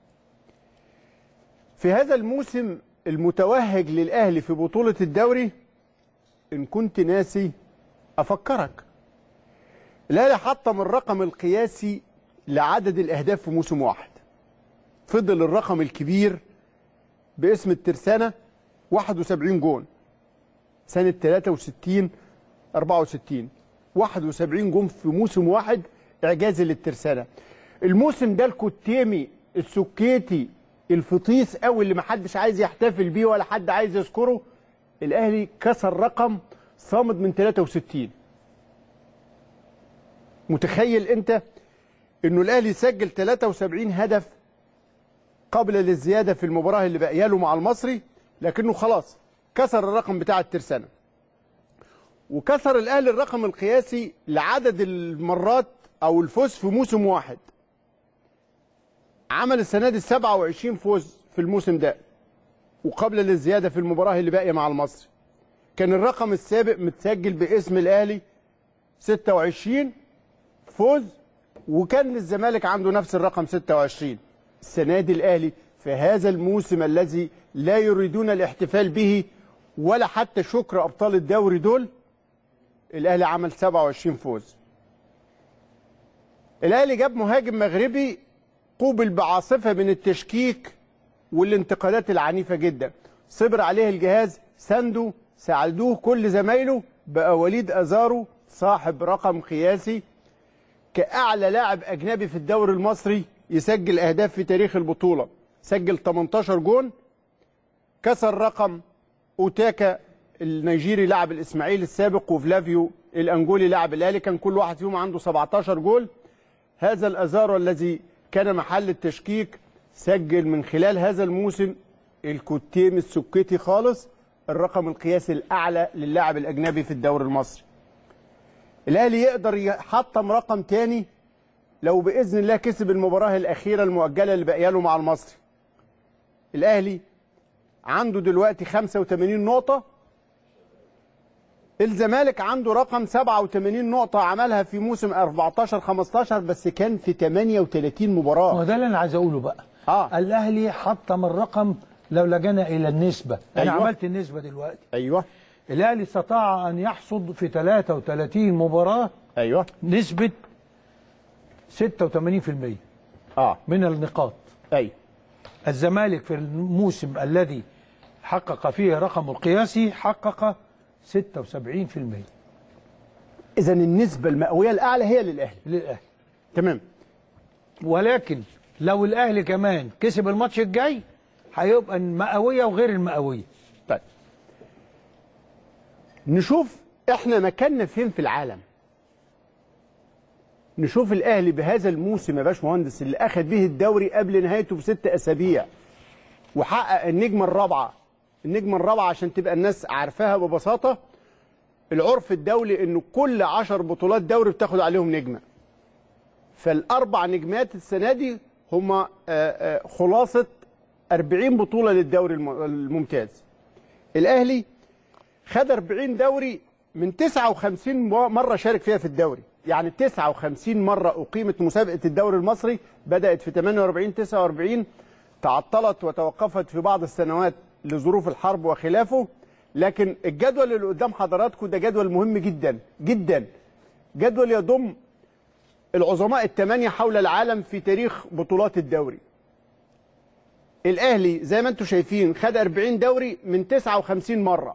في هذا الموسم المتوهج للاهلي في بطوله الدوري ان كنت ناسي افكرك الاهلي حطم الرقم القياسي لعدد الاهداف في موسم واحد فضل الرقم الكبير باسم الترسانة 71 جون سنة 63 64 71 جون في موسم واحد إعجازي للترسانة الموسم ده الكتيمي السكيتي الفطيس قوي اللي محدش عايز يحتفل بيه ولا حد عايز يذكره الأهلي كسر رقم صامد من 63 متخيل أنت إنه الأهلي سجل 73 هدف قبل للزياده في المباراه اللي باقيه له مع المصري لكنه خلاص كسر الرقم بتاع الترسانه وكسر الاهلي الرقم القياسي لعدد المرات او الفوز في موسم واحد عمل السنه دي 27 فوز في الموسم ده وقبل للزياده في المباراه اللي باقيه مع المصري كان الرقم السابق متسجل باسم الاهلي 26 فوز وكان الزمالك عنده نفس الرقم 26 السنه دي الاهلي في هذا الموسم الذي لا يريدون الاحتفال به ولا حتى شكر ابطال الدوري دول الاهلي عمل 27 فوز الاهلي جاب مهاجم مغربي قوبل بعاصفه من التشكيك والانتقادات العنيفه جدا صبر عليه الجهاز ساندو ساعدوه كل زمايله بقى وليد ازارو صاحب رقم قياسي كأعلى لاعب أجنبي في الدوري المصري يسجل أهداف في تاريخ البطولة سجل 18 جون كسر رقم أوتاكا النيجيري لاعب الإسماعيلي السابق وفلافيو الأنجولي لاعب الأهلي كان كل واحد فيهم عنده 17 جول هذا الأزارو الذي كان محل التشكيك سجل من خلال هذا الموسم الكتيم السكتي خالص الرقم القياسي الأعلى للاعب الأجنبي في الدوري المصري الاهلي يقدر يحطم رقم تاني لو باذن الله كسب المباراه الاخيره المؤجله اللي باقيه له مع المصري الاهلي عنده دلوقتي 85 نقطه الزمالك عنده رقم 87 نقطه عملها في موسم 14 15 بس كان في 38 ما مباراه هو ده اللي انا عايز اقوله بقى آه. الاهلي حطم الرقم لو لجنا الى النسبه انا أيوة. عملت النسبه دلوقتي ايوه الاهلي استطاع ان يحصد في 33 مباراه ايوه نسبه 86% اه من النقاط ايوه الزمالك في الموسم الذي حقق فيه رقم القياسي حقق 76% اذا النسبه المئويه الاعلى هي للاهلي للاهلي تمام ولكن لو الاهلي كمان كسب الماتش الجاي هيبقى المئويه وغير المئويه طيب نشوف احنا مكاننا فين في العالم نشوف الاهلي بهذا الموسم يا باشمهندس اللي اخذ به الدوري قبل نهايته بست اسابيع وحقق النجمه الرابعه النجمه الرابعه عشان تبقى الناس عارفاها ببساطه العرف الدولي انه كل عشر بطولات دوري بتاخد عليهم نجمه فالاربع نجمات السنه دي هم خلاصه 40 بطوله للدوري الم- الممتاز الاهلي خد 40 دوري من 59 مره شارك فيها في الدوري يعني 59 مره اقيمت مسابقه الدوري المصري بدات في 48 49 تعطلت وتوقفت في بعض السنوات لظروف الحرب وخلافه لكن الجدول اللي قدام حضراتكم ده جدول مهم جدا جدا جدول يضم العظماء الثمانيه حول العالم في تاريخ بطولات الدوري الاهلي زي ما انتم شايفين خد 40 دوري من 59 مره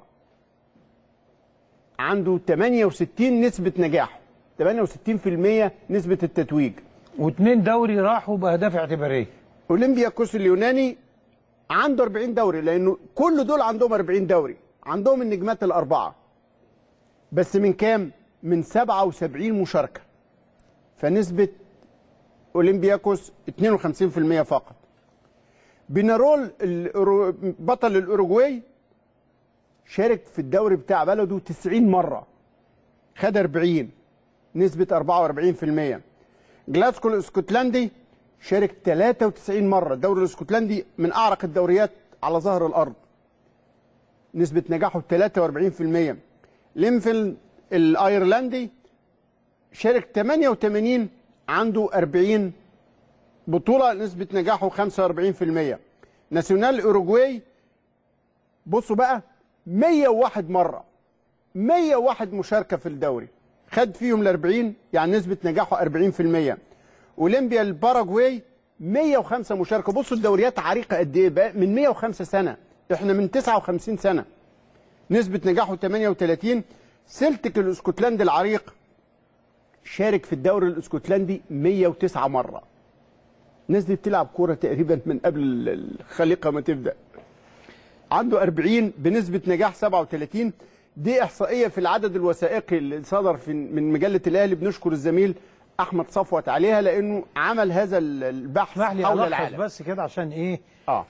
عنده 68 نسبه نجاح 68% نسبه التتويج واثنين دوري راحوا باهداف اعتباريه اولمبياكوس اليوناني عنده 40 دوري لانه كل دول عندهم 40 دوري عندهم النجمات الاربعه بس من كام من 77 مشاركه فنسبه اولمبياكوس 52% فقط بينارول الأورو- بطل الاوروجواي شارك في الدوري بتاع بلده 90 مره خد 40 نسبه 44% جلاسكو الاسكتلندي شارك 93 مره الدوري الاسكتلندي من اعرق الدوريات على ظهر الارض نسبه نجاحه 43% لينفيلد الايرلندي شارك 88 عنده 40 بطوله نسبه نجاحه 45% ناسيونال اوروجواي بصوا بقى 101 مره 101 مشاركه في الدوري خد فيهم ال 40 يعني نسبه نجاحه 40% اولمبيا الباراجواي 105 مشاركه بصوا الدوريات عريقه قد ايه بقى من 105 سنه احنا من 59 سنه نسبه نجاحه 38 سلتك الاسكتلندي العريق شارك في الدوري الاسكتلندي 109 مره الناس دي بتلعب كوره تقريبا من قبل الخليقه ما تبدا عنده 40 بنسبه نجاح 37 دي احصائيه في العدد الوثائقي اللي صدر في من مجله الاهلي بنشكر الزميل احمد صفوت عليها لانه عمل هذا البحث اسمح لي حول ألخص العالم بس كده عشان ايه اه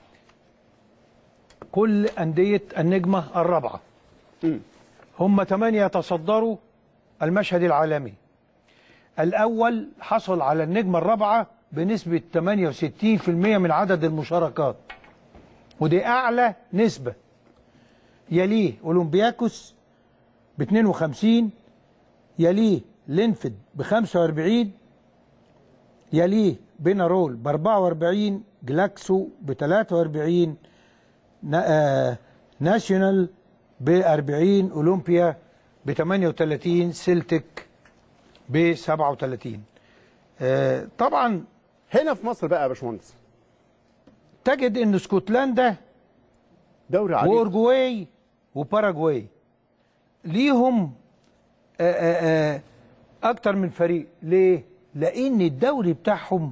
كل أندية النجمة الرابعة مم. هم ثمانية يتصدروا المشهد العالمي الأول حصل على النجمة الرابعة بنسبة 68% من عدد المشاركات ودي أعلى نسبة يليه أولمبياكوس ب 52 يليه لينفد ب 45 يليه بينارول ب 44 جلاكسو ب 43 نا- آه، ناشونال ب 40 اولمبيا ب 38 سلتك ب 37 آه، طبعا هنا في مصر بقى يا باشمهندس تجد ان اسكتلندا دوري عريق واورجواي وباراجواي ليهم آه، آه، آه، اكتر من فريق ليه لان الدوري بتاعهم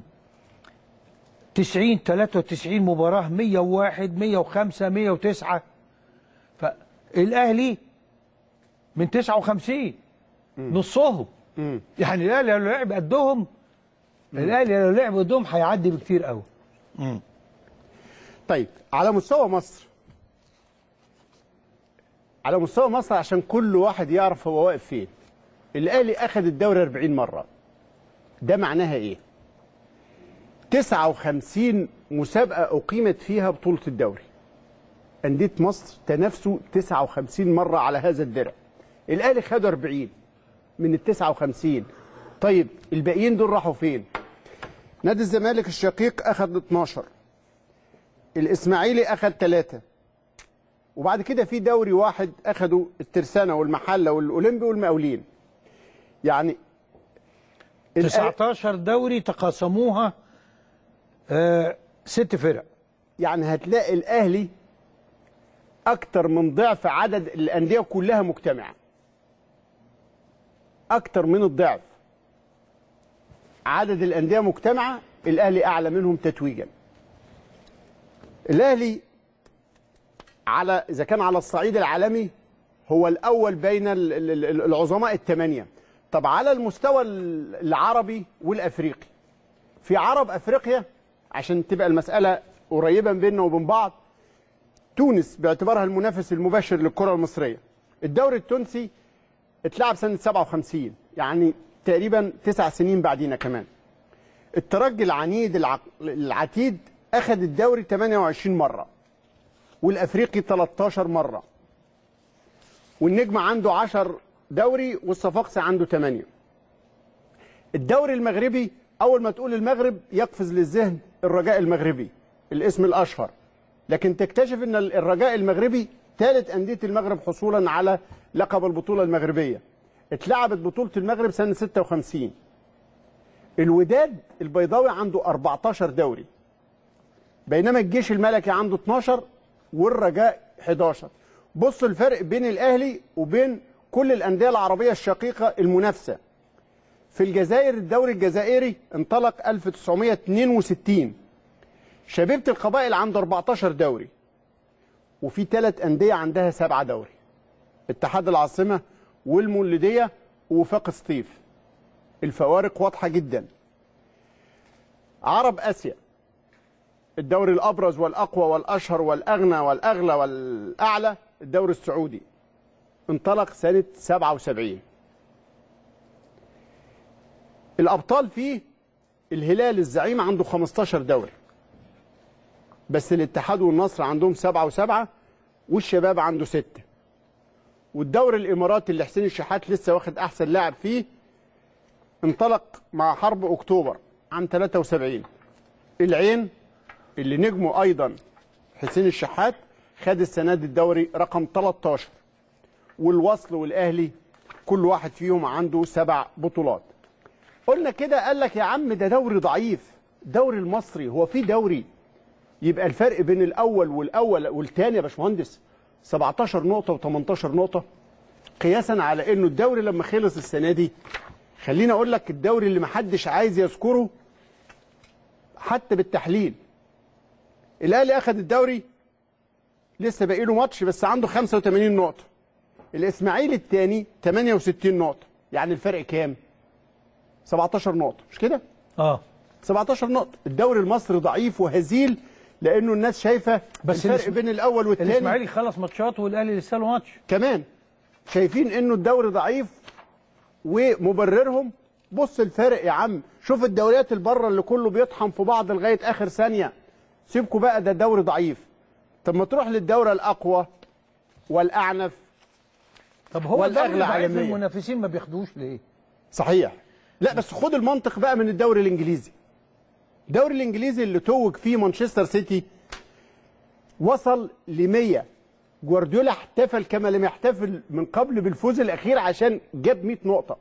90 93 مباراه 101 105 109 فالاهلي من 59 نصهم مم. يعني الاهلي لو لعب قدهم الاهلي لو لعب قدهم هيعدي بكتير قوي طيب على مستوى مصر على مستوى مصر عشان كل واحد يعرف هو واقف فين الاهلي اخذ الدوري 40 مره ده معناها ايه 59 مسابقه اقيمت فيها بطوله الدوري انديه مصر تنافسوا 59 مره على هذا الدرع الاهلي خد 40 من ال 59 طيب الباقيين دول راحوا فين نادي الزمالك الشقيق اخذ 12 الاسماعيلي اخذ ثلاثة وبعد كده في دوري واحد اخذوا الترسانة والمحلة والاولمبي والمقاولين يعني الأ- 19 دوري تقاسموها آه ست فرق يعني هتلاقي الاهلي اكتر من ضعف عدد الانديه كلها مجتمعه اكتر من الضعف عدد الانديه مجتمعه الاهلي اعلى منهم تتويجا الاهلي على اذا كان على الصعيد العالمي هو الاول بين ال- ال- ال- العظماء الثمانيه طب على المستوى ال- العربي والافريقي في عرب افريقيا عشان تبقى المساله قريبه بيننا وبين بعض تونس باعتبارها المنافس المباشر للكره المصريه الدوري التونسي اتلعب سنه 57 يعني تقريبا تسع سنين بعدينا كمان الترجي العنيد الع... العتيد اخذ الدوري 28 مره والافريقي 13 مره والنجم عنده 10 دوري والصفاقسي عنده 8 الدوري المغربي اول ما تقول المغرب يقفز للذهن الرجاء المغربي الاسم الاشهر لكن تكتشف ان الرجاء المغربي ثالث انديه المغرب حصولا على لقب البطوله المغربيه اتلعبت بطوله المغرب سنه 56 الوداد البيضاوي عنده 14 دوري بينما الجيش الملكي عنده 12 والرجاء 11 بص الفرق بين الاهلي وبين كل الانديه العربيه الشقيقه المنافسه في الجزائر الدوري الجزائري انطلق 1962 شبيبه القبائل عنده 14 دوري وفي ثلاث انديه عندها سبعه دوري اتحاد العاصمه والمولوديه ووفاق سطيف الفوارق واضحه جدا عرب اسيا الدوري الابرز والاقوى والاشهر والاغنى والاغلى والاعلى الدوري السعودي انطلق سنه 77 الابطال فيه الهلال الزعيم عنده 15 دوري بس الاتحاد والنصر عندهم سبعة وسبعة والشباب عنده ستة والدوري الاماراتي اللي حسين الشحات لسه واخد احسن لاعب فيه انطلق مع حرب اكتوبر عام 73 العين اللي نجمه ايضا حسين الشحات خد السنه دي الدوري رقم 13 والوصل والاهلي كل واحد فيهم عنده سبع بطولات قلنا كده قال لك يا عم ده دوري ضعيف الدوري المصري هو في دوري يبقى الفرق بين الاول والاول والثاني يا باشمهندس 17 نقطه و18 نقطه قياسا على انه الدوري لما خلص السنه دي خليني اقول لك الدوري اللي محدش عايز يذكره حتى بالتحليل الاهلي اخذ الدوري لسه باقي له ماتش بس عنده 85 نقطه الاسماعيلي الثاني 68 نقطه يعني الفرق كام 17 نقطه مش كده اه 17 نقطه الدوري المصري ضعيف وهزيل لانه الناس شايفه بس الفرق الإسم- بين الاول والثاني الاسماعيلي خلص ماتشات والاهلي لسه له ماتش كمان شايفين انه الدوري ضعيف ومبررهم بص الفرق يا عم شوف الدوريات البره اللي كله بيطحن في بعض لغايه اخر ثانيه سيبكوا بقى ده دوري ضعيف طب ما تروح للدوره الاقوى والاعنف طب هو والأغلى الدوري ضعيف عالمياً. المنافسين ما بياخدوش ليه؟ صحيح لا بس خد المنطق بقى من الدوري الانجليزي الدوري الانجليزي اللي توج فيه مانشستر سيتي وصل ل 100 جوارديولا احتفل كما لم يحتفل من قبل بالفوز الاخير عشان جاب 100 نقطه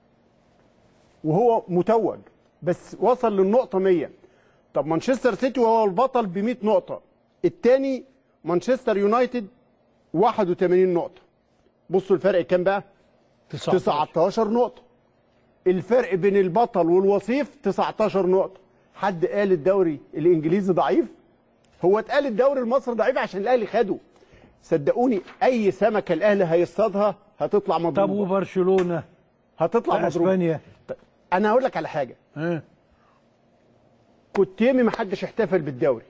وهو متوج بس وصل للنقطه 100 طب مانشستر سيتي وهو البطل ب 100 نقطه الثاني مانشستر يونايتد 81 نقطه بصوا الفرق كام بقى 19 نقطة الفرق بين البطل والوصيف 19 نقطة حد قال الدوري الإنجليزي ضعيف هو اتقال الدوري المصري ضعيف عشان الأهلي خده صدقوني أي سمكة الأهلي هيصطادها هتطلع طب مضروبة وبرشلونه هتطلع في مضروبة اسبانيا أنا هقول لك على حاجة ها كوتيمي محدش احتفل بالدوري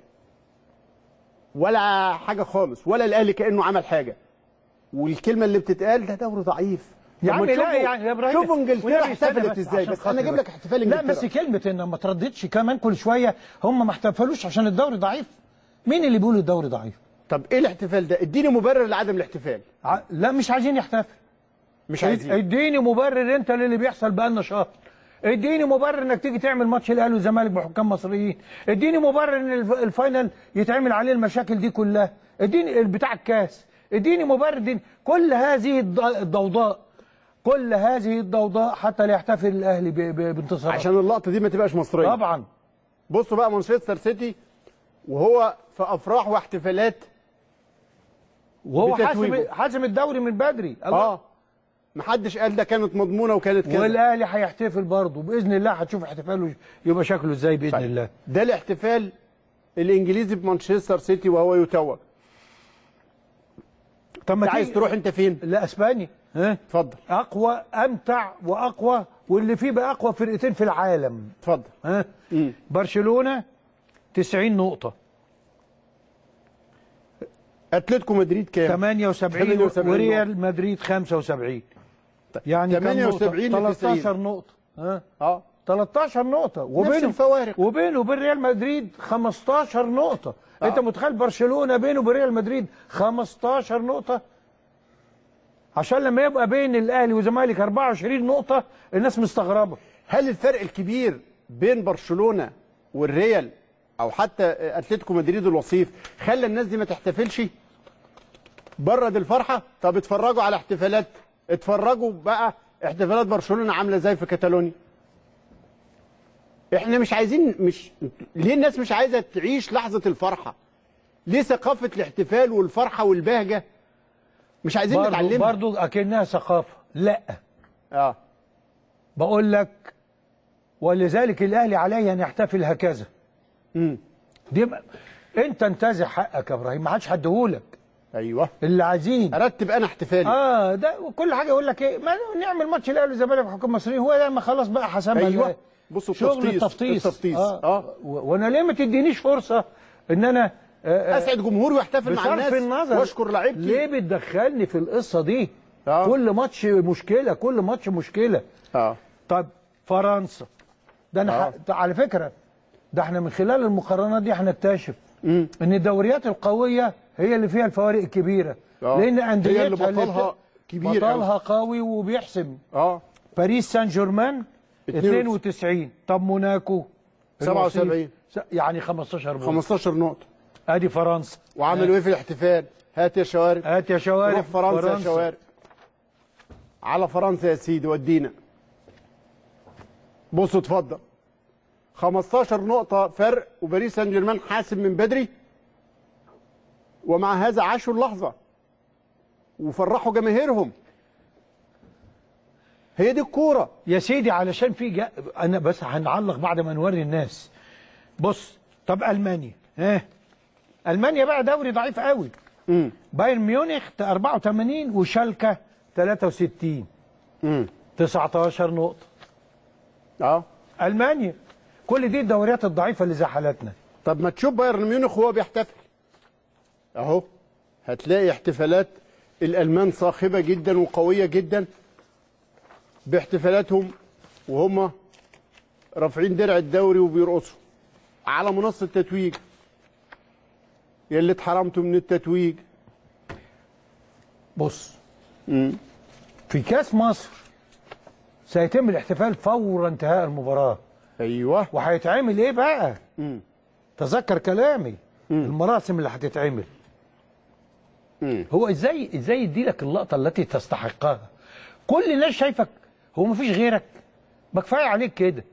ولا حاجة خالص ولا الأهلي كأنه عمل حاجة والكلمة اللي بتتقال ده دوري ضعيف يا طب ما عم لا تشوفوا- يعني يا ابراهيم شوفوا انجلترا والنبي استنى احتفلت بس ازاي عشان بس خاطر انا اجيب لك احتفال لا انجلترا بس كلمه ان ما ترددش كمان كل شويه هم ما احتفلوش عشان الدوري ضعيف مين اللي بيقول الدوري ضعيف؟ طب ايه الاحتفال ده اديني مبرر لعدم الاحتفال ع- لا مش عايزين يحتفل مش عايزين اديني مبرر انت للي بيحصل بقالنا شهر اديني مبرر انك تيجي تعمل ماتش الاهلي والزمالك بحكام مصريين اديني مبرر ان الف- الفاينل يتعمل عليه المشاكل دي كلها اديني بتاع الكاس اديني مبرر دين كل هذه الض- الضوضاء كل هذه الضوضاء حتى لا يحتفل الاهلي ب- ب- بانتصاره عشان اللقطه دي ما تبقاش مصريه طبعا بصوا بقى مانشستر سيتي وهو في افراح واحتفالات وهو بتتويجه. حاسم حاسم الدوري من بدري الله. اه محدش قال ده كانت مضمونه وكانت كذا والاهلي هيحتفل برضه باذن الله هتشوف احتفاله يبقى شكله ازاي باذن طيب. الله ده الاحتفال الانجليزي بمانشستر سيتي وهو يتوج طب ما انت عايز تيجي- تروح انت فين لا اسبانيا ها اتفضل اقوى امتع واقوى واللي فيه بقى اقوى فرقتين في العالم اتفضل ها مم. برشلونه 90 نقطه اتلتيكو مدريد كام 78 78 وريال مدريد 75 يعني كام 78 نقطة؟ ل 90. 13 نقطه ها اه 13 نقطة نفس وبينه الفوارق وبينه وبين ريال مدريد 15 نقطة آه. انت متخيل برشلونة بينه وبين ريال مدريد 15 نقطة عشان لما يبقى بين الاهلي والزمالك 24 نقطه الناس مستغربه هل الفرق الكبير بين برشلونه والريال او حتى اتلتيكو مدريد الوصيف خلى الناس دي ما تحتفلش برد الفرحه طب اتفرجوا على احتفالات اتفرجوا بقى احتفالات برشلونه عامله ازاي في كاتالونيا احنا مش عايزين مش ليه الناس مش عايزه تعيش لحظه الفرحه ليه ثقافه الاحتفال والفرحه والبهجه مش عايزين برضو, نتعلمها برضو اكنها ثقافه لا اه بقول لك ولذلك الاهلي عليه ان يحتفل هكذا امم دي م- انت انتزع حقك يا ابراهيم ما حدش هديهولك ايوه اللي عايزين ارتب انا احتفالي اه ده وكل حاجه يقول لك ايه ما نعمل ماتش الاهلي والزمالك في حكام مصريين هو ده ما خلاص بقى حسمها أيوة. ال- بصوا شغل التفطيس. التفطيس التفطيس. اه, آه. و- وانا ليه ما تدينيش فرصه ان انا آه، آه، اسعد جمهوري واحتفل مع بصرف الناس النظر واشكر لعيبتي ليه بتدخلني في القصه دي آه. كل ماتش مشكله كل ماتش مشكله اه طب فرنسا ده انا آه. ح... ده على فكره ده احنا من خلال المقارنات دي هنكتشف مم. ان الدوريات القويه هي اللي فيها الفوارق الكبيره آه. لان هي انديتها اللي بطلها بت- كبير بطلها قوي وبيحسم اه باريس سان جيرمان 92 طب موناكو 77. الوصيف س- يعني 15 بونت 15 نقطه ادي فرنسا وعملوا ايه في الاحتفال هات يا شوارب هات يا شوارب روح فرنسا, يا شوارب على فرنسا يا سيدي ودينا بصوا اتفضل 15 نقطة فرق وباريس سان جيرمان حاسم من بدري ومع هذا عاشوا اللحظة وفرحوا جماهيرهم هي دي الكورة يا سيدي علشان في جا... انا بس هنعلق بعد ما نوري الناس بص طب المانيا ها المانيا بقى دوري ضعيف قوي امم بايرن ميونخ 84 وشالكه 63 امم 19 نقطه اه المانيا كل دي الدوريات الضعيفه اللي زي حالتنا طب ما تشوف بايرن ميونخ وهو بيحتفل اهو هتلاقي احتفالات الالمان صاخبه جدا وقويه جدا باحتفالاتهم وهم رافعين درع الدوري وبيرقصوا على منصه التتويج يا اللي اتحرمتوا من التتويج بص مم. في كاس مصر سيتم الاحتفال فور انتهاء المباراه ايوه وهيتعمل ايه بقى مم. تذكر كلامي المراسم اللي هتتعمل مم. هو ازاي ازاي يديلك اللقطه التي تستحقها كل الناس شايفك هو مفيش غيرك ما كفايه عليك كده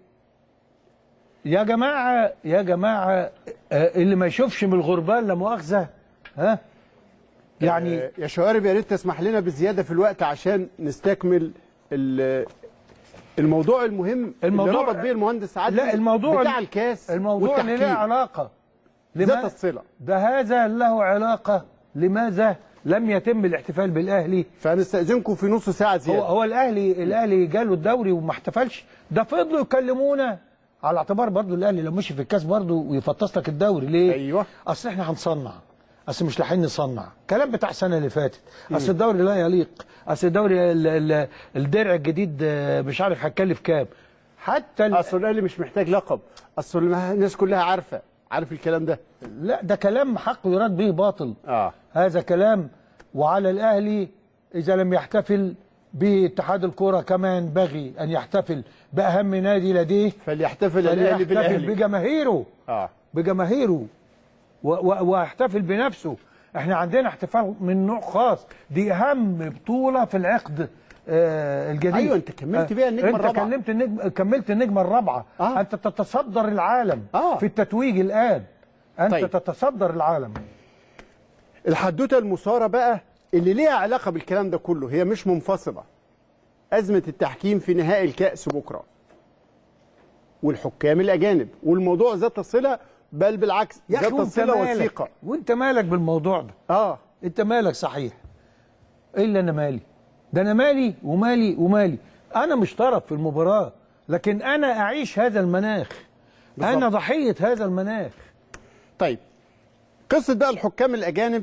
يا جماعه يا جماعه آه، اللي ما يشوفش من الغربال لا مؤاخذه ها يعني آه، يا شوارب يا ريت تسمح لنا بزياده في الوقت عشان نستكمل ال- الموضوع المهم الموضوع- اللي ربط بيه المهندس عادل لا الموضوع بتاع الكاس الموضوع اللي له والتحكيم. علاقه ذات لما- الصله ده هذا له علاقه لماذا لم يتم الاحتفال بالاهلي فهنستأذنكم في نص ساعة هو زيادة هو الاهلي الاهلي جاله الدوري وما احتفلش ده فضلوا يكلمونا على اعتبار برضو الاهلي لو مشي في الكاس برضو ويفطس لك الدوري ليه؟ أيوة. اصل احنا هنصنع اصل مش لاحقين نصنع كلام بتاع السنه اللي فاتت اصل الدوري لا يليق اصل الدوري ال- ال- الدرع الجديد آه، مش عارف هتكلف كام حتى ال- أصل الأهلي مش محتاج لقب أصل الناس كلها عارفة عارف الكلام ده لا ده كلام حق يراد به باطل آه هذا كلام وعلى الاهلي اذا لم يحتفل باتحاد الكره كما ينبغي ان يحتفل باهم نادي لديه فليحتفل الأهلي فليحتفل بالأهلي بجماهيره آه بجماهيره و- و- واحتفل بنفسه احنا عندنا احتفال من نوع خاص دي اهم بطوله في العقد آه الجديد أيوة، أنت كملت آه، بيها النجمة انت الرابعة. كلمت النجم كملت النجمه الرابعه آه. انت تتصدر العالم آه. في التتويج الان انت طيب. تتصدر العالم الحدوتة المثارة بقى اللي ليها علاقة بالكلام ده كله هي مش منفصلة أزمة التحكيم في نهائي الكأس بكرة والحكام الأجانب والموضوع ذات الصلة بل بالعكس يا ذات اخي وانت الصلة مالك وثيقة وانت مالك بالموضوع ده آه انت مالك صحيح الا انا مالي ده انا مالي ومالي ومالي انا مش طرف في المباراه لكن انا اعيش هذا المناخ بالظبط. انا ضحيه هذا المناخ طيب قصة بقى الحكام الأجانب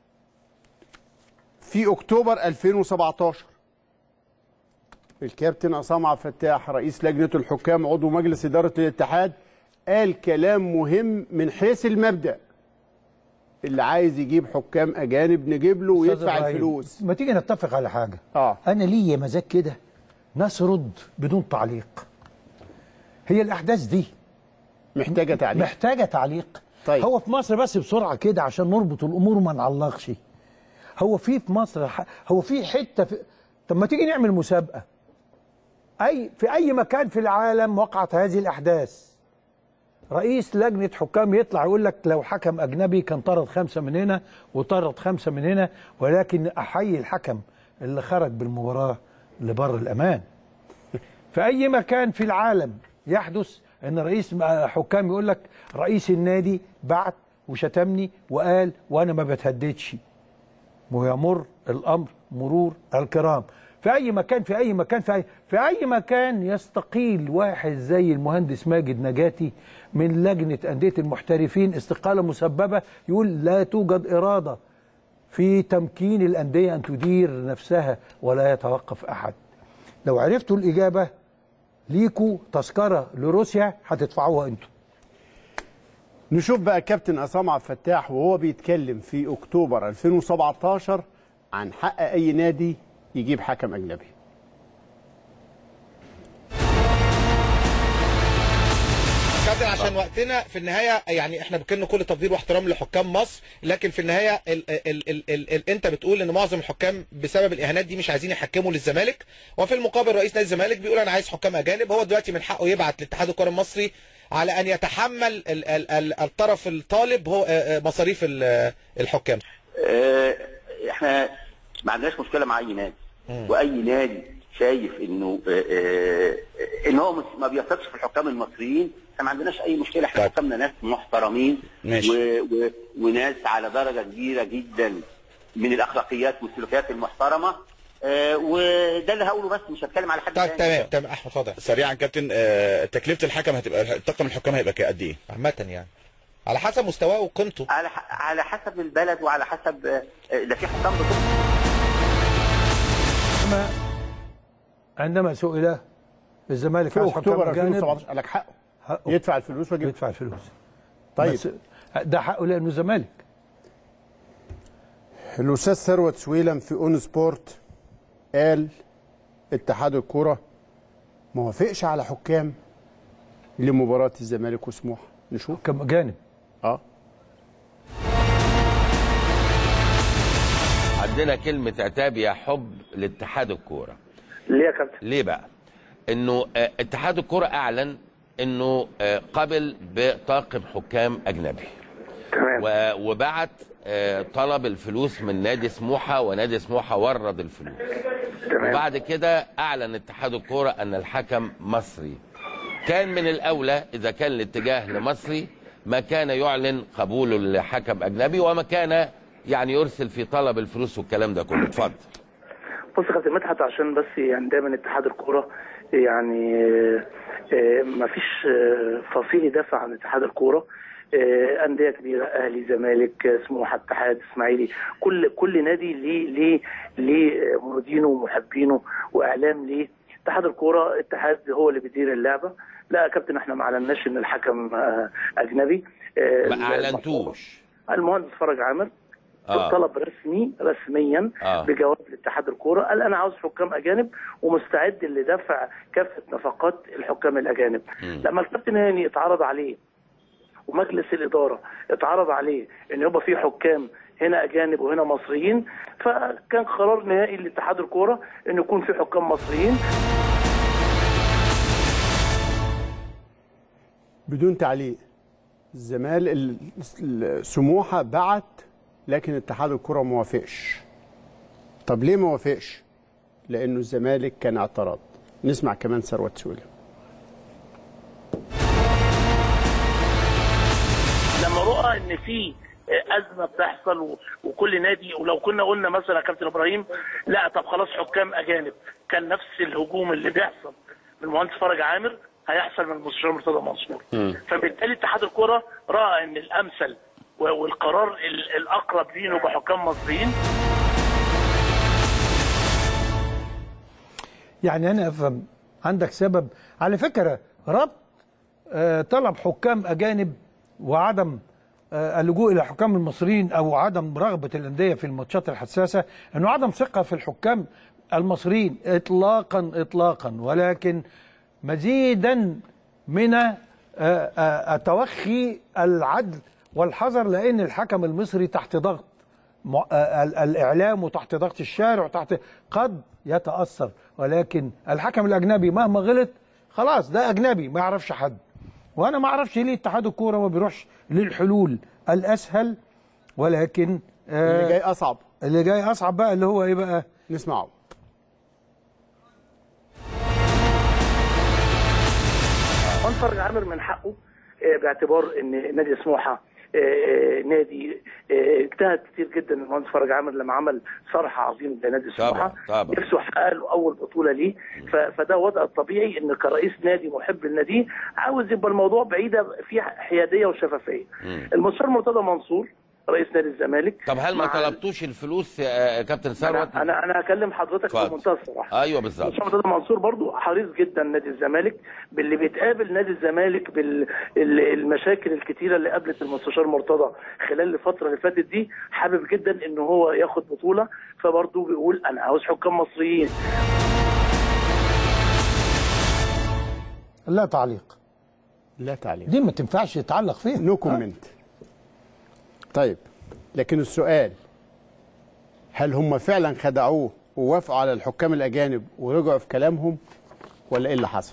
في أكتوبر 2017 الكابتن عصام عبد الفتاح رئيس لجنة الحكام عضو مجلس إدارة الاتحاد قال كلام مهم من حيث المبدأ اللي عايز يجيب حكام اجانب نجيب له أستاذ ويدفع إبراهيم، الفلوس ما تيجي نتفق على حاجه اه انا ليا مزاج كده نسرد بدون تعليق هي الاحداث دي محتاجه تعليق محتاجه تعليق طيب. هو في مصر بس بسرعه كده عشان نربط الامور وما نعلقش هو في في مصر ح- هو في حته في طب ما تيجي نعمل مسابقه اي في اي مكان في العالم وقعت هذه الاحداث رئيس لجنه حكام يطلع يقول لك لو حكم اجنبي كان طرد خمسه من هنا وطرد خمسه من هنا ولكن احيي الحكم اللي خرج بالمباراه لبر الامان في اي مكان في العالم يحدث ان رئيس حكام يقول لك رئيس النادي بعت وشتمني وقال وانا ما بتهددش ويمر الامر مرور الكرام في اي مكان في اي مكان في اي في اي مكان يستقيل واحد زي المهندس ماجد نجاتي من لجنه انديه المحترفين استقاله مسببه يقول لا توجد اراده في تمكين الانديه ان تدير نفسها ولا يتوقف احد لو عرفتوا الاجابه ليكوا تذكره لروسيا هتدفعوها انتوا نشوف بقى كابتن عصام عبد الفتاح وهو بيتكلم في اكتوبر 2017 عن حق اي نادي يجيب حكم اجنبي كابتن عشان وقتنا في النهايه يعني احنا بكن كل تقدير واحترام لحكام مصر لكن في النهايه ال ال ال ال ال انت بتقول ان معظم الحكام بسبب الاهانات دي مش عايزين يحكموا للزمالك وفي المقابل رئيس نادي الزمالك بيقول انا عايز حكام اجانب هو دلوقتي من حقه يبعت لاتحاد الكره المصري على ان يتحمل ال ال ال الطرف الطالب هو آه، آه، مصاريف ال- الحكام آه، احنا ما عندناش مشكله مع اي نادي واي نادي شايف انه آه، آه، ان هو مش- ما بيثقش في الحكام المصريين احنا ما عندناش اي مشكله احنا طيب. حكامنا ناس محترمين ماشي. و... و... وناس على درجه كبيره جدا من الاخلاقيات والسلوكيات المحترمه آه، وده اللي هقوله بس مش هتكلم على حد طيب تاني. تمام تمام احمد اتفضل سريعا كابتن آه، تكلفه الحكم هتبقى طاقم الحكام هيبقى قد ايه؟ عامه يعني على حسب مستواه وقيمته على ح... على حسب البلد وعلى حسب آه، آه، ده في حكام بتطلب أما عندما سئل الزمالك في عايز حكام اكتوبر أجانب، 2017 قال لك حقه حقه يدفع الفلوس ويجيب يدفع الفلوس طيب بس ده حقه لانه الزمالك الاستاذ ثروت سويلم في اون سبورت قال اتحاد الكره ما وافقش على حكام لمباراه الزمالك وسموحه نشوف كم اجانب اه عندنا كلمة عتاب يا حب لاتحاد الكورة ليه يا كابتن؟ ليه بقى انه آه، اتحاد الكورة اعلن انه آه، قبل بطاقم حكام اجنبي تمام و- وبعت آه، طلب الفلوس من نادي سموحة ونادي سموحة ورد الفلوس تمام وبعد كده اعلن اتحاد الكورة ان الحكم مصري كان من الاولى اذا كان الاتجاه لمصري ما كان يعلن قبوله لحكم اجنبي وما كان يعني يرسل في طلب الفلوس والكلام ده كله اتفضل بص يا كابتن مدحت عشان بس يعني دايما اتحاد الكوره يعني آه، ما فيش آه، فصيل يدافع عن اتحاد الكوره آه، انديه كبيره اهلي زمالك آه، سموحه اتحاد اسماعيلي كل كل نادي ليه ليه ليه آه، مريدينه ومحبينه واعلام ليه اتحاد الكوره اتحاد هو اللي بيدير اللعبه لا يا كابتن احنا ما اعلناش ان الحكم آه، اجنبي آه، ما اعلنتوش المهندس فرج عامر آه. طلب رسمي رسميا آه. بجواب لاتحاد الكوره قال انا عاوز حكام اجانب ومستعد لدفع كافه نفقات الحكام الاجانب مم. لما الكابتن هاني اتعرض عليه ومجلس الاداره اتعرض عليه ان يبقى في حكام هنا اجانب وهنا مصريين فكان قرار نهائي لاتحاد الكوره ان يكون في حكام مصريين بدون تعليق الزمال ال- ال- سموحه بعت لكن اتحاد الكره ما وافقش طب ليه ما وافقش لانه الزمالك كان اعتراض نسمع كمان ثروت سويلم لما رأى ان في ازمه بتحصل و- وكل نادي ولو كنا قلنا مثلا يا كابتن ابراهيم لا طب خلاص حكام اجانب كان نفس الهجوم اللي بيحصل من المهندس فرج عامر هيحصل من المستشار مرتضى منصور فبالتالي اتحاد الكره راى ان الامثل و- والقرار ال- الاقرب لينه بحكام مصريين يعني انا افهم عندك سبب على فكره ربط آه، طلب حكام اجانب وعدم آه، اللجوء الى الحكام المصريين او عدم رغبه الانديه في الماتشات الحساسه انه عدم ثقه في الحكام المصريين اطلاقا اطلاقا ولكن مزيدا من آه، آه، توخي العدل والحذر لان الحكم المصري تحت ضغط مع- آه، ال- الاعلام وتحت ضغط الشارع وتحت قد يتاثر ولكن الحكم الاجنبي مهما غلط خلاص ده اجنبي ما يعرفش حد وانا ما اعرفش ليه اتحاد الكوره ما بيروحش للحلول الاسهل ولكن آه اللي جاي اصعب اللي جاي اصعب بقى اللي هو ايه بقى نسمعه مهندس فرج عامر من حقه آه، باعتبار ان نادي سموحه آه، آه، نادي آه، اجتهد كتير جدا المهندس فرج عامر لما عمل صرح عظيم لنادي سموحه طبعا. نفسه يحقق له اول بطوله ليه ف- فده وضع الطبيعي ان كرئيس نادي محب للنادي عاوز يبقى الموضوع بعيده فيه حياديه وشفافيه المستشار مرتضى منصور رئيس نادي الزمالك طب هل ما مع- طلبتوش الفلوس يا يا كابتن ثروت انا انا انا هكلم حضرتك اتفضل. بمنتهى الصراحه ايوه بالظبط مستشار مرتضى منصور برضو حريص جدا نادي الزمالك باللي بيتقابل نادي الزمالك بالمشاكل الكتيره اللي قابلت المستشار مرتضى خلال الفتره اللي فاتت دي حابب جدا ان هو ياخد بطوله فبرضو بيقول انا عاوز حكام مصريين لا تعليق لا تعليق دي ما تنفعش يتعلق فيها نو كومنت طيب لكن السؤال هل هم فعلا خدعوه ووافقوا على الحكام الاجانب ورجعوا في كلامهم ولا ايه اللي حصل؟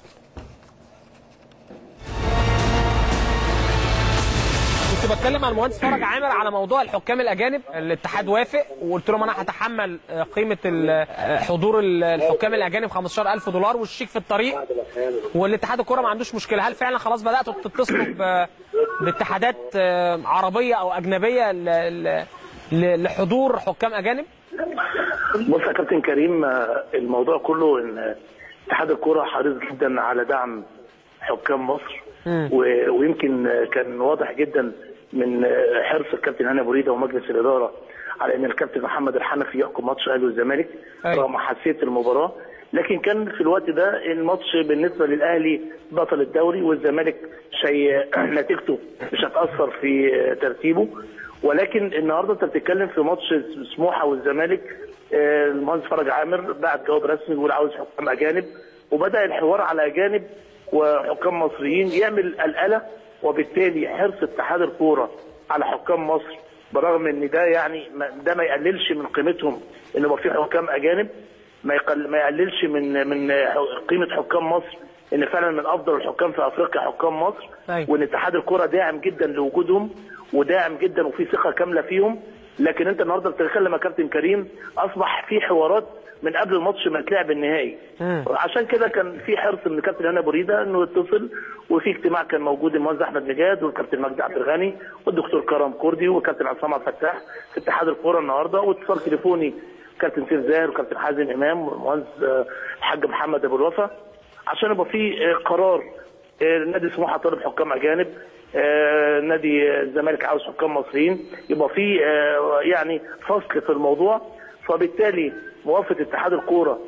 كنت بتكلم مع المهندس فرج عامر على موضوع الحكام الاجانب الاتحاد وافق وقلت لهم انا هتحمل آه، قيمه ال- آه، حضور ال- الحكام الاجانب 15000 دولار والشيك في الطريق والاتحاد الكوره ما عندوش مشكله هل فعلا خلاص بداتوا تتصلوا ب- باتحادات آه، عربيه او اجنبيه ل- ل- ل- لحضور حكام اجانب بص يا كابتن كريم آه، الموضوع كله ان اتحاد الكوره حريص جدا على دعم حكام مصر و- ويمكن آه، كان واضح جدا من آه، حرص الكابتن هاني بريده ومجلس الاداره على ان الكابتن محمد الحنفي يحكم ماتش اهلي والزمالك أيوة. رغم حساسيه المباراه لكن كان في الوقت ده الماتش بالنسبه للاهلي بطل الدوري والزمالك شيء نتيجته مش هتاثر في آه، ترتيبه ولكن النهارده انت بتتكلم في ماتش سموحه والزمالك آه، المهندس فرج عامر بعت جواب رسمي بيقول عاوز حكام اجانب وبدا الحوار على اجانب وحكام مصريين يعمل قلقله وبالتالي حرص اتحاد الكوره على حكام مصر برغم ان ده يعني ما- ده ما يقللش من قيمتهم ان يبقى في حكام اجانب ما يقل ما يقللش من من قيمه حكام مصر ان فعلا من افضل الحكام في افريقيا حكام مصر أيوة. وان اتحاد الكره داعم جدا لوجودهم وداعم جدا وفي ثقه كامله فيهم لكن انت النهارده بتتكلم يا كابتن كريم اصبح في حوارات من قبل الماتش ما يتلعب النهائي عشان كده كان في حرص من الكابتن هنا بريده انه يتصل وفي اجتماع كان موجود المهندس احمد نجاد والكابتن مجدي عبد الغني والدكتور كرم كردي والكابتن عصام عبد الفتاح في اتحاد الكوره النهارده واتصال تليفوني كابتن سيف زاهر وكابتن حازم امام والمهندس آه، الحاج محمد ابو الوفا عشان يبقى في آه، قرار آه، نادي سموحه طالب حكام اجانب آه، نادي الزمالك عاوز حكام مصريين يبقى في آه، يعني فصل في الموضوع فبالتالي موافقه اتحاد الكوره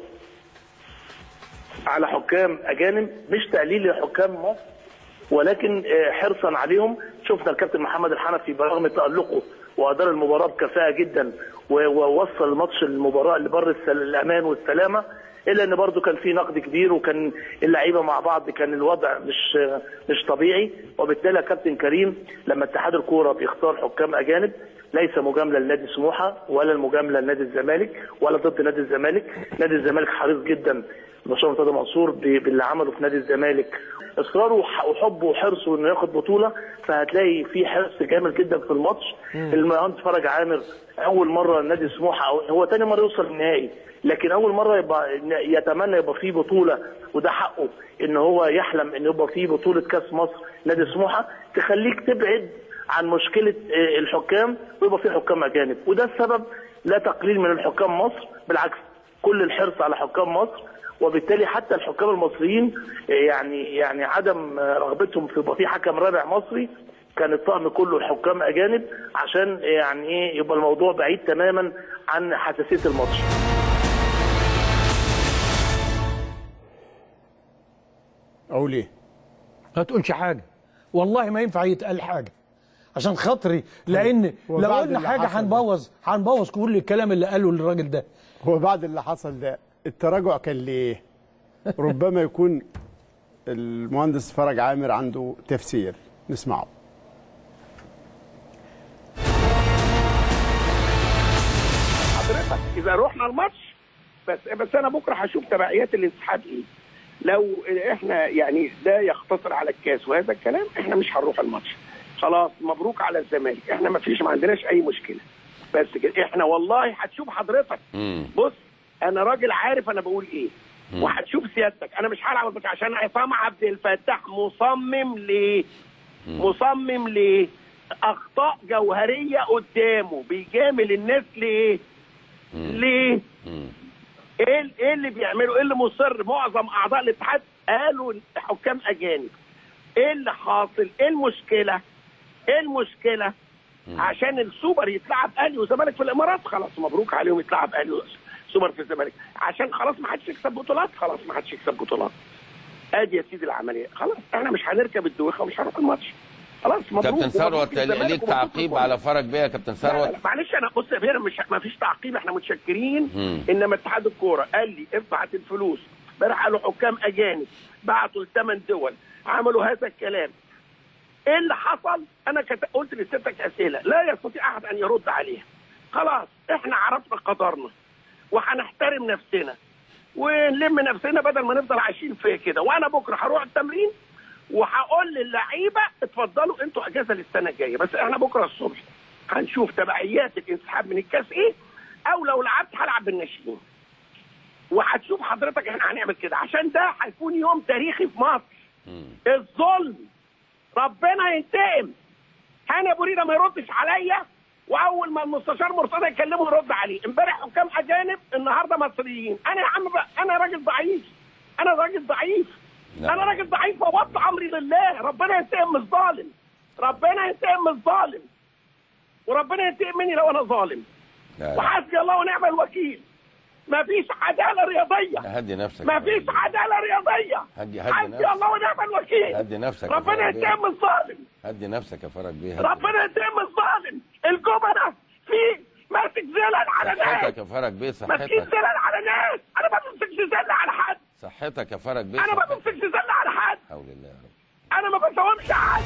على حكام اجانب مش تقليل لحكام مصر ولكن آه، حرصا عليهم شفنا الكابتن محمد الحنفي برغم تألقه وأدار المباراة بكفاءة جدا و- ووصل الماتش المباراة لبر السل- الأمان والسلامة إلا إن برضو كان في نقد كبير وكان اللعيبة مع بعض كان الوضع مش آه، مش طبيعي وبالتالي يا كابتن كريم لما اتحاد الكورة بيختار حكام أجانب ليس مجاملة لنادي سموحة ولا المجاملة لنادي الزمالك ولا ضد نادي الزمالك نادي الزمالك حريص جدا باشمهندس مرتضى منصور ب- باللي عمله في نادي الزمالك اصراره وح- وحبه وحرصه انه ياخد بطوله فهتلاقي في حرص جامد جدا في الماتش المهندس فرج عامر اول مره نادي سموحه أو هو تاني مره يوصل النهائي لكن اول مره يبقى يتمنى يبقى فيه بطوله وده حقه ان هو يحلم ان يبقى فيه بطوله كاس مصر نادي سموحه تخليك تبعد عن مشكله آه، الحكام ويبقى في حكام اجانب وده السبب لا تقليل من الحكام مصر بالعكس كل الحرص على حكام مصر وبالتالي حتى الحكام المصريين آه، يعني يعني عدم آه، رغبتهم في يبقى في حكم رابع مصري كان الطقم كله حكام اجانب عشان يعني ايه يبقى الموضوع بعيد تماما عن حساسيه الماتش اقول ايه؟ ما تقولش حاجه والله ما ينفع يتقال حاجه عشان خاطري لان لو وبعد قلنا اللي حاجه حصل ده. هنبوظ هنبوظ كل الكلام اللي قاله الراجل ده هو بعد اللي حصل ده التراجع كان ليه؟ ربما يكون المهندس فرج عامر عنده تفسير نسمعه حضرتك اذا رحنا الماتش بس بس انا بكره هشوف تبعيات الانسحاب ايه لو احنا يعني ده يختصر على الكاس وهذا الكلام احنا مش هنروح الماتش خلاص مبروك على الزمالك احنا ما فيش ما عندناش اي مشكله بس كده احنا والله هتشوف حضرتك مم. بص انا راجل عارف انا بقول ايه وهتشوف سيادتك انا مش هلعب الماتش عشان عصام عبد الفتاح مصمم ليه مصمم ليه اخطاء جوهريه قدامه بيجامل الناس ليه ليه مم. ايه ال- ايه اللي بيعملوا ايه اللي مصر معظم اعضاء الاتحاد قالوا حكام اجانب ايه اللي حاصل ايه المشكله ايه المشكله عشان السوبر يتلعب اهلي وزمالك في الامارات خلاص مبروك عليهم يتلعب اهلي وسوبر في الزمالك عشان خلاص ما حدش يكسب بطولات خلاص ما حدش يكسب بطولات ادي يا سيدي العمليه خلاص احنا مش هنركب الدوخه ومش هنروح الماتش خلاص مبروك كابتن ومبروك ثروت للزمالك ليك ومبروك تعقيب للكل. على فرج بيه يا كابتن لا لا ثروت لا، معلش انا بص يا فيرا مش ما فيش تعقيب احنا متشكرين مم. انما اتحاد الكوره قال لي ابعت الفلوس امبارح قالوا حكام اجانب بعتوا لثمان دول عملوا هذا الكلام ايه اللي حصل؟ انا كت... قلت لستك اسئله لا يستطيع احد ان يرد عليها خلاص احنا عرفنا قدرنا وهنحترم نفسنا ونلم نفسنا بدل ما نفضل عايشين في كده وانا بكره هروح التمرين وهقول للعيبه اتفضلوا انتوا اجازه للسنه الجايه بس احنا بكره الصبح هنشوف تبعيات الانسحاب من الكاس ايه او لو لعبت هلعب بالناشئين وهتشوف حضرتك احنا هنعمل كده عشان ده هيكون يوم تاريخي في مصر الظلم ربنا ينتقم هاني ابو ريده ما يردش عليا واول ما المستشار مرتضى يكلمه يرد عليه امبارح حكام اجانب النهارده مصريين انا يا عم بقى انا راجل ضعيف انا راجل ضعيف نعم. انا راجل ضعيف فوضت امري لله ربنا ينتقم من الظالم ربنا ينتقم من الظالم وربنا ينتقم مني لو انا ظالم لا لا وحسبي الله ونعم الوكيل مفيش عداله رياضيه هدي نفسك مفيش عداله رياضيه هدي هدي حسبي نفسك الله ونعم الوكيل هدي نفسك يا ربنا فرج بيه. ينتقم من الظالم هدي نفسك يا فرج بيه هدي. ربنا ينتقم من الظالم الجبنه في ماسك زلل على ناس صحتك يا فرج بيه ماسكين صحتك زلل على ناس انا ما بمسكش زل على حد صحتك يا فرج بيه انا ما صحتك. بمسكش زل على حد حول الله يا رب انا ما بساومش حد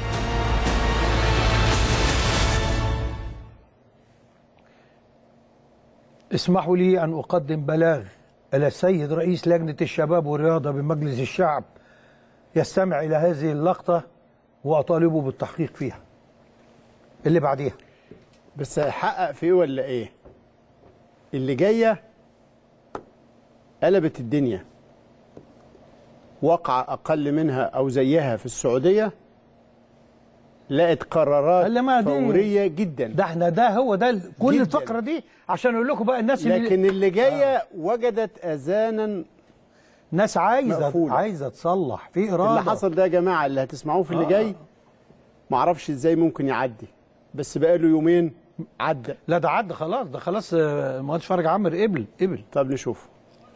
اسمحوا لي أن أقدم بلاغ إلى السيد رئيس لجنة الشباب والرياضة بمجلس الشعب يستمع إلى هذه اللقطة وأطالبه بالتحقيق فيها اللي بعديها بس هيحقق في ايه ولا ايه؟ اللي جايه قلبت الدنيا وقع اقل منها او زيها في السعوديه لقت قرارات هلا ما دي- فوريه جدا ده احنا ده هو ده ال- كل جداً. الفقرة دي عشان أقول لكم بقى الناس اللي لكن اللي جايه وجدت اذانا ناس عايزة مقفولة. عايزة تصلح في إرادة اللي حصل ده يا جماعه اللي هتسمعوه في اللي آه. جاي معرفش ازاي ممكن يعدي بس بقاله يومين عدى لا ده عدى خلاص ده خلاص آه، المهندس فرج عمر قبل قبل طب نشوف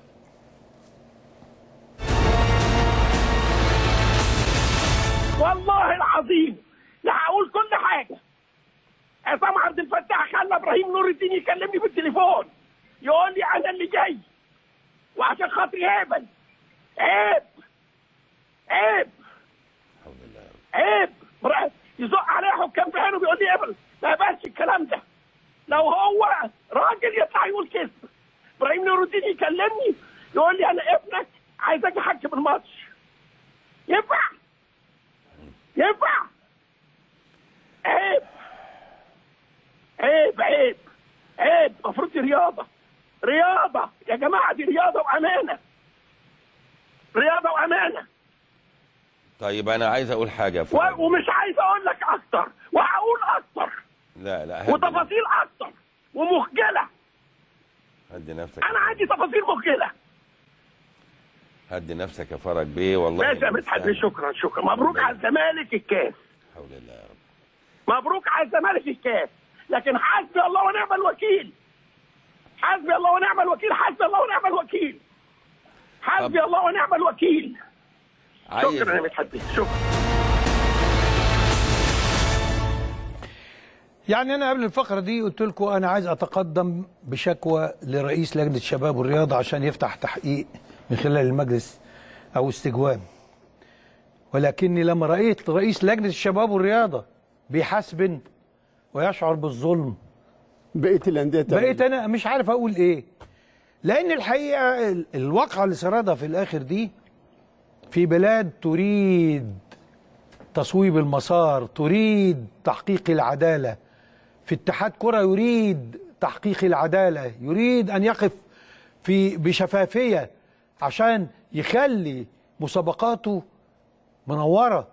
والله العظيم لا هقول كل حاجه عصام عبد الفتاح خلى ابراهيم نور الدين يكلمني بالتليفون يقول لي انا اللي جاي وعشان خاطري هبل عيب عيب عيب برا- يزق عليا حكام في عينه بيقول لي هبل ما يبقاش الكلام ده لو هو راجل يطلع يقول كذب ابراهيم نور الدين يكلمني يقول لي انا ابنك عايز اجي احكم الماتش ينفع ينفع عيب عيب عيب عيب المفروض دي رياضه رياضه يا جماعه دي رياضه وامانه رياضه وامانه طيب انا عايز اقول حاجه يا فرج و- ومش عايز اقول لك اكتر وهقول اكتر لا لا هدي وتفاصيل اكتر ومخجله هدي نفسك انا عندي تفاصيل مخجله هدي نفسك يا فرج بيه والله ماشي يا مدحت تستاهل. شكرا شكرا مبروك على الزمالك الكاس حول الله يا رب مبروك على الزمالك الكاس لكن حسبي الله ونعم الوكيل حسبي الله ونعم الوكيل حسبي الله ونعم الوكيل حسبي طب- الله ونعم الوكيل عايز شكرا يا مدحت شكرا يعني انا قبل الفقره دي قلت لكم انا عايز اتقدم بشكوى لرئيس لجنه الشباب والرياضه عشان يفتح تحقيق من خلال المجلس او استجواب ولكني لما رايت رئيس لجنه الشباب والرياضه بيحاسبن ويشعر بالظلم بقيه الانديه بقيت انا مش عارف اقول ايه لان الحقيقه ال- الواقعه اللي سردها في الاخر دي في بلاد تريد تصويب المسار تريد تحقيق العداله في اتحاد كره يريد تحقيق العداله يريد ان يقف في بشفافيه عشان يخلي مسابقاته منوره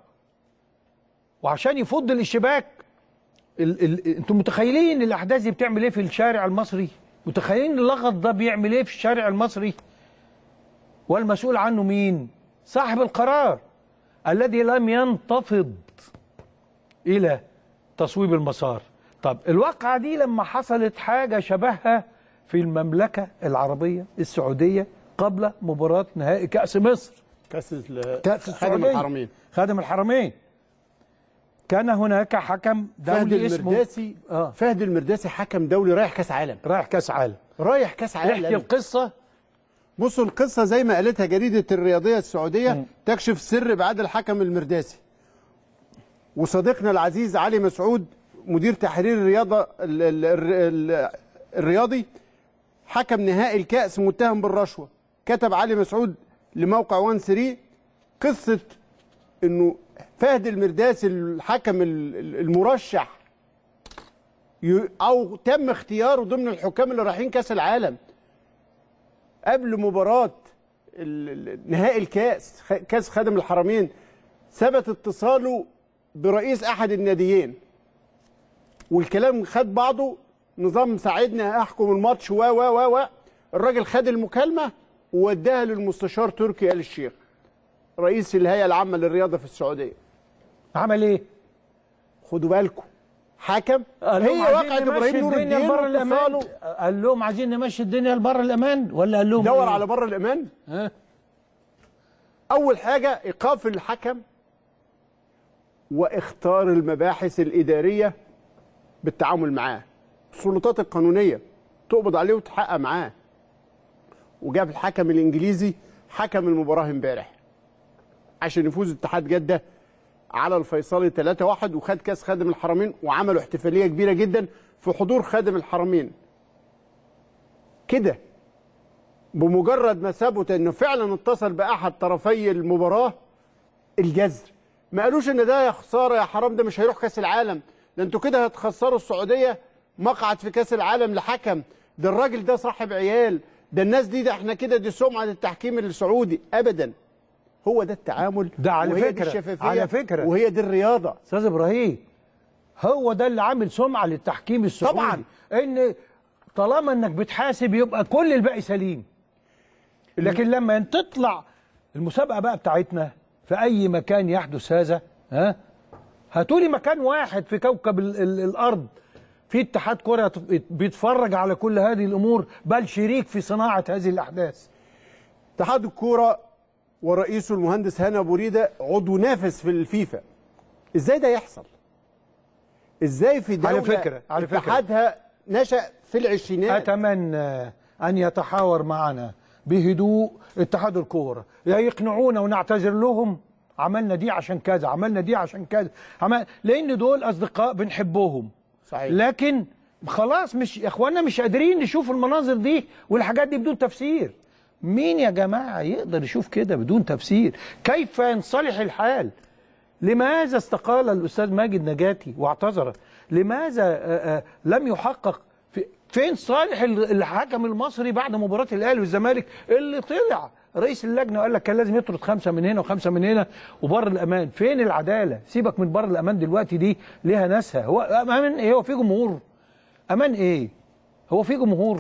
وعشان يفض الاشتباك ال ال انتم متخيلين الاحداث دي بتعمل ايه في الشارع المصري متخيلين اللغط ده بيعمل ايه في الشارع المصري والمسؤول عنه مين صاحب القرار الذي لم ينتفض الى تصويب المسار طب الواقعة دي لما حصلت حاجة شبهها في المملكة العربية السعودية قبل مباراة نهائي كأس مصر كاس ال- كأس خادم السعودية. الحرمين خادم الحرمين كان هناك حكم فهد دولي اسمه المرداسي آه. فهد المرداسي حكم دولي رايح كاس عالم رايح كاس عالم رايح كاس احكي عالم القصة بصوا القصه زي ما قالتها جريده الرياضيه السعوديه تكشف سر ابعاد الحكم المرداسي وصديقنا العزيز علي مسعود مدير تحرير الرياضه ال ال ال الرياضي حكم نهائي الكاس متهم بالرشوه كتب علي مسعود لموقع 1 3 قصه انه فهد المرداسي الحكم ال- ال- المرشح ي- او تم اختياره ضمن الحكام اللي رايحين كاس العالم قبل مباراة ال- ال- نهائي الكاس خ- كاس خادم الحرمين ثبت اتصاله برئيس أحد الناديين والكلام خد بعضه نظام ساعدنا أحكم الماتش و و و و الراجل خد المكالمة ووداها للمستشار تركي آل الشيخ رئيس الهيئة العامة للرياضة في السعودية عمل ايه؟ خدوا بالكم حكم قال لهم هي عايزين واقعة نمشي إبراهيم نور الدنيا الدين لبر الامان واتصاله قال لهم عايزين نمشي الدنيا لبر الامان ولا قال لهم دور إيه؟ على بر الإيمان ها؟ أول حاجة إيقاف الحكم واختار المباحث الإدارية بالتعامل معاه السلطات القانونية تقبض عليه وتحقق معاه وجاب الحكم الإنجليزي حكم المباراة امبارح عشان يفوز اتحاد جدة على الفيصلي 3-1 وخد كاس خادم الحرمين وعملوا احتفالية كبيرة جدا في حضور خادم الحرمين كده بمجرد ما ثبت انه فعلا اتصل باحد طرفي المباراه الجزر ما قالوش ان ده يا خساره يا حرام ده مش هيروح كاس العالم ده انتوا كده هتخسروا السعوديه مقعد في كاس العالم لحكم ده الراجل ده صاحب عيال ده الناس دي ده احنا كده دي سمعه التحكيم السعودي ابدا هو ده التعامل ده على وهي دي فكرة- الشفافيه على فكرة. وهي دي الرياضه استاذ ابراهيم هو ده اللي عامل سمعه للتحكيم السعودي طبعاً. ان طالما انك بتحاسب يبقى كل الباقي سليم لكن لما تطلع المسابقه بقى بتاعتنا في اي مكان يحدث هذا ها هاتولي مكان واحد في كوكب ال ال الارض في اتحاد كره بيتفرج على كل هذه الامور بل شريك في صناعه هذه الاحداث اتحاد الكوره ورئيسه المهندس هاني ابو ريده عضو نافذ في الفيفا ازاي ده يحصل ازاي في دوله على فكرة- على فكرة. اتحادها نشا في العشرينات اتمنى ان يتحاور معنا بهدوء اتحاد الكوره يا يقنعونا ونعتذر لهم عملنا دي عشان كذا عملنا دي عشان كذا عمل... لان دول اصدقاء بنحبهم صحيح. لكن خلاص مش يا اخوانا مش قادرين نشوف المناظر دي والحاجات دي بدون تفسير مين يا جماعه يقدر يشوف كده بدون تفسير كيف ينصلح الحال لماذا استقال الاستاذ ماجد نجاتي واعتذر لماذا آه، آه، لم يحقق في فين صالح ال- الحكم المصري بعد مباراه الاهلي والزمالك اللي طلع رئيس اللجنه قال لك كان لازم يطرد خمسه من هنا وخمسه من هنا وبر الامان فين العداله سيبك من بر الامان دلوقتي دي ليها ناسها هو امان ايه هو في جمهور امان ايه هو في جمهور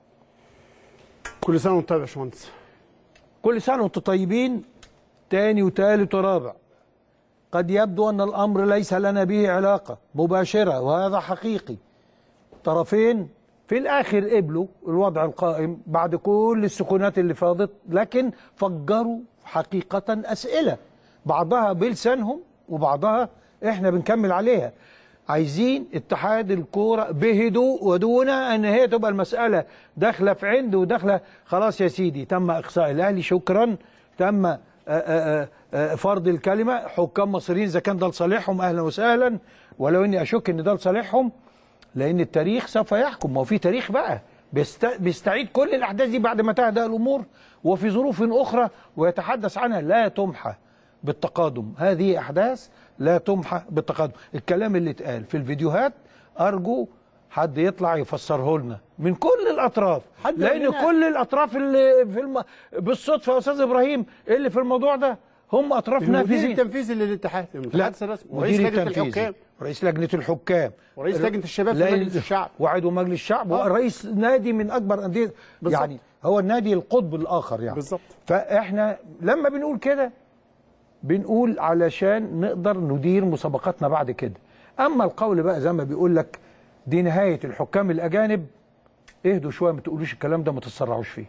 كل سنه وانت طيب يا باشمهندس كل سنة وانتم طيبين تاني وتالت ورابع قد يبدو أن الأمر ليس لنا به علاقة مباشرة وهذا حقيقي طرفين في الآخر قبلوا الوضع القائم بعد كل السكونات اللي فاضت لكن فجروا حقيقة أسئلة بعضها بلسانهم وبعضها إحنا بنكمل عليها عايزين اتحاد الكوره بهدوء ودون ان هي تبقى المساله داخله في عند وداخله خلاص يا سيدي تم اقصاء الاهلي شكرا تم آه، آه، آه، فرض الكلمه حكام مصريين اذا كان ده لصالحهم اهلا وسهلا ولو اني اشك ان ده لصالحهم لان التاريخ سوف يحكم ما هو في تاريخ بقى بيست... بيستعيد كل الاحداث دي بعد ما تهدأ الامور وفي ظروف اخرى ويتحدث عنها لا تمحى بالتقادم هذه احداث لا تمحى بالتقادم الكلام اللي اتقال في الفيديوهات ارجو حد يطلع يفسره لنا من كل الاطراف حد لان يقول لنا- كل الاطراف اللي في الم... بالصدفه يا استاذ ابراهيم اللي في الموضوع ده هم اطراف المدير نافذين التنفيذي للاتحاد لا المتحدث الرسمي ورئيس مدير لجنه التنفيذي الحكام رئيس لجنه الحكام ورئيس لجنة الشباب في لا- مجلس الشعب. وعضو مجلس الشعب آه. ورئيس نادي من اكبر انديه بالظبط. يعني هو النادي القطب الاخر يعني بالظبط. فاحنا لما بنقول كده بنقول علشان نقدر ندير مسابقاتنا بعد كده اما القول بقى زي ما بيقول لك دي نهايه الحكام الاجانب اهدوا شويه ما تقولوش الكلام ده ما تتسرعوش فيه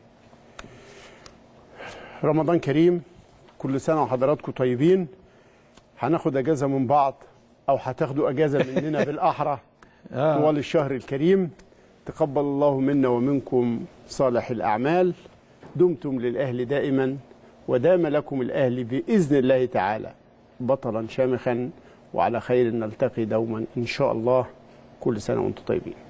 رمضان كريم كل سنه وحضراتكم طيبين هناخد اجازه من بعض او هتاخدوا اجازه مننا بالاحرى طوال الشهر الكريم تقبل الله منا ومنكم صالح الاعمال دمتم للاهل دائما ودام لكم الاهل باذن الله تعالى بطلا شامخا وعلى خير نلتقي دوما ان شاء الله كل سنه وانتم طيبين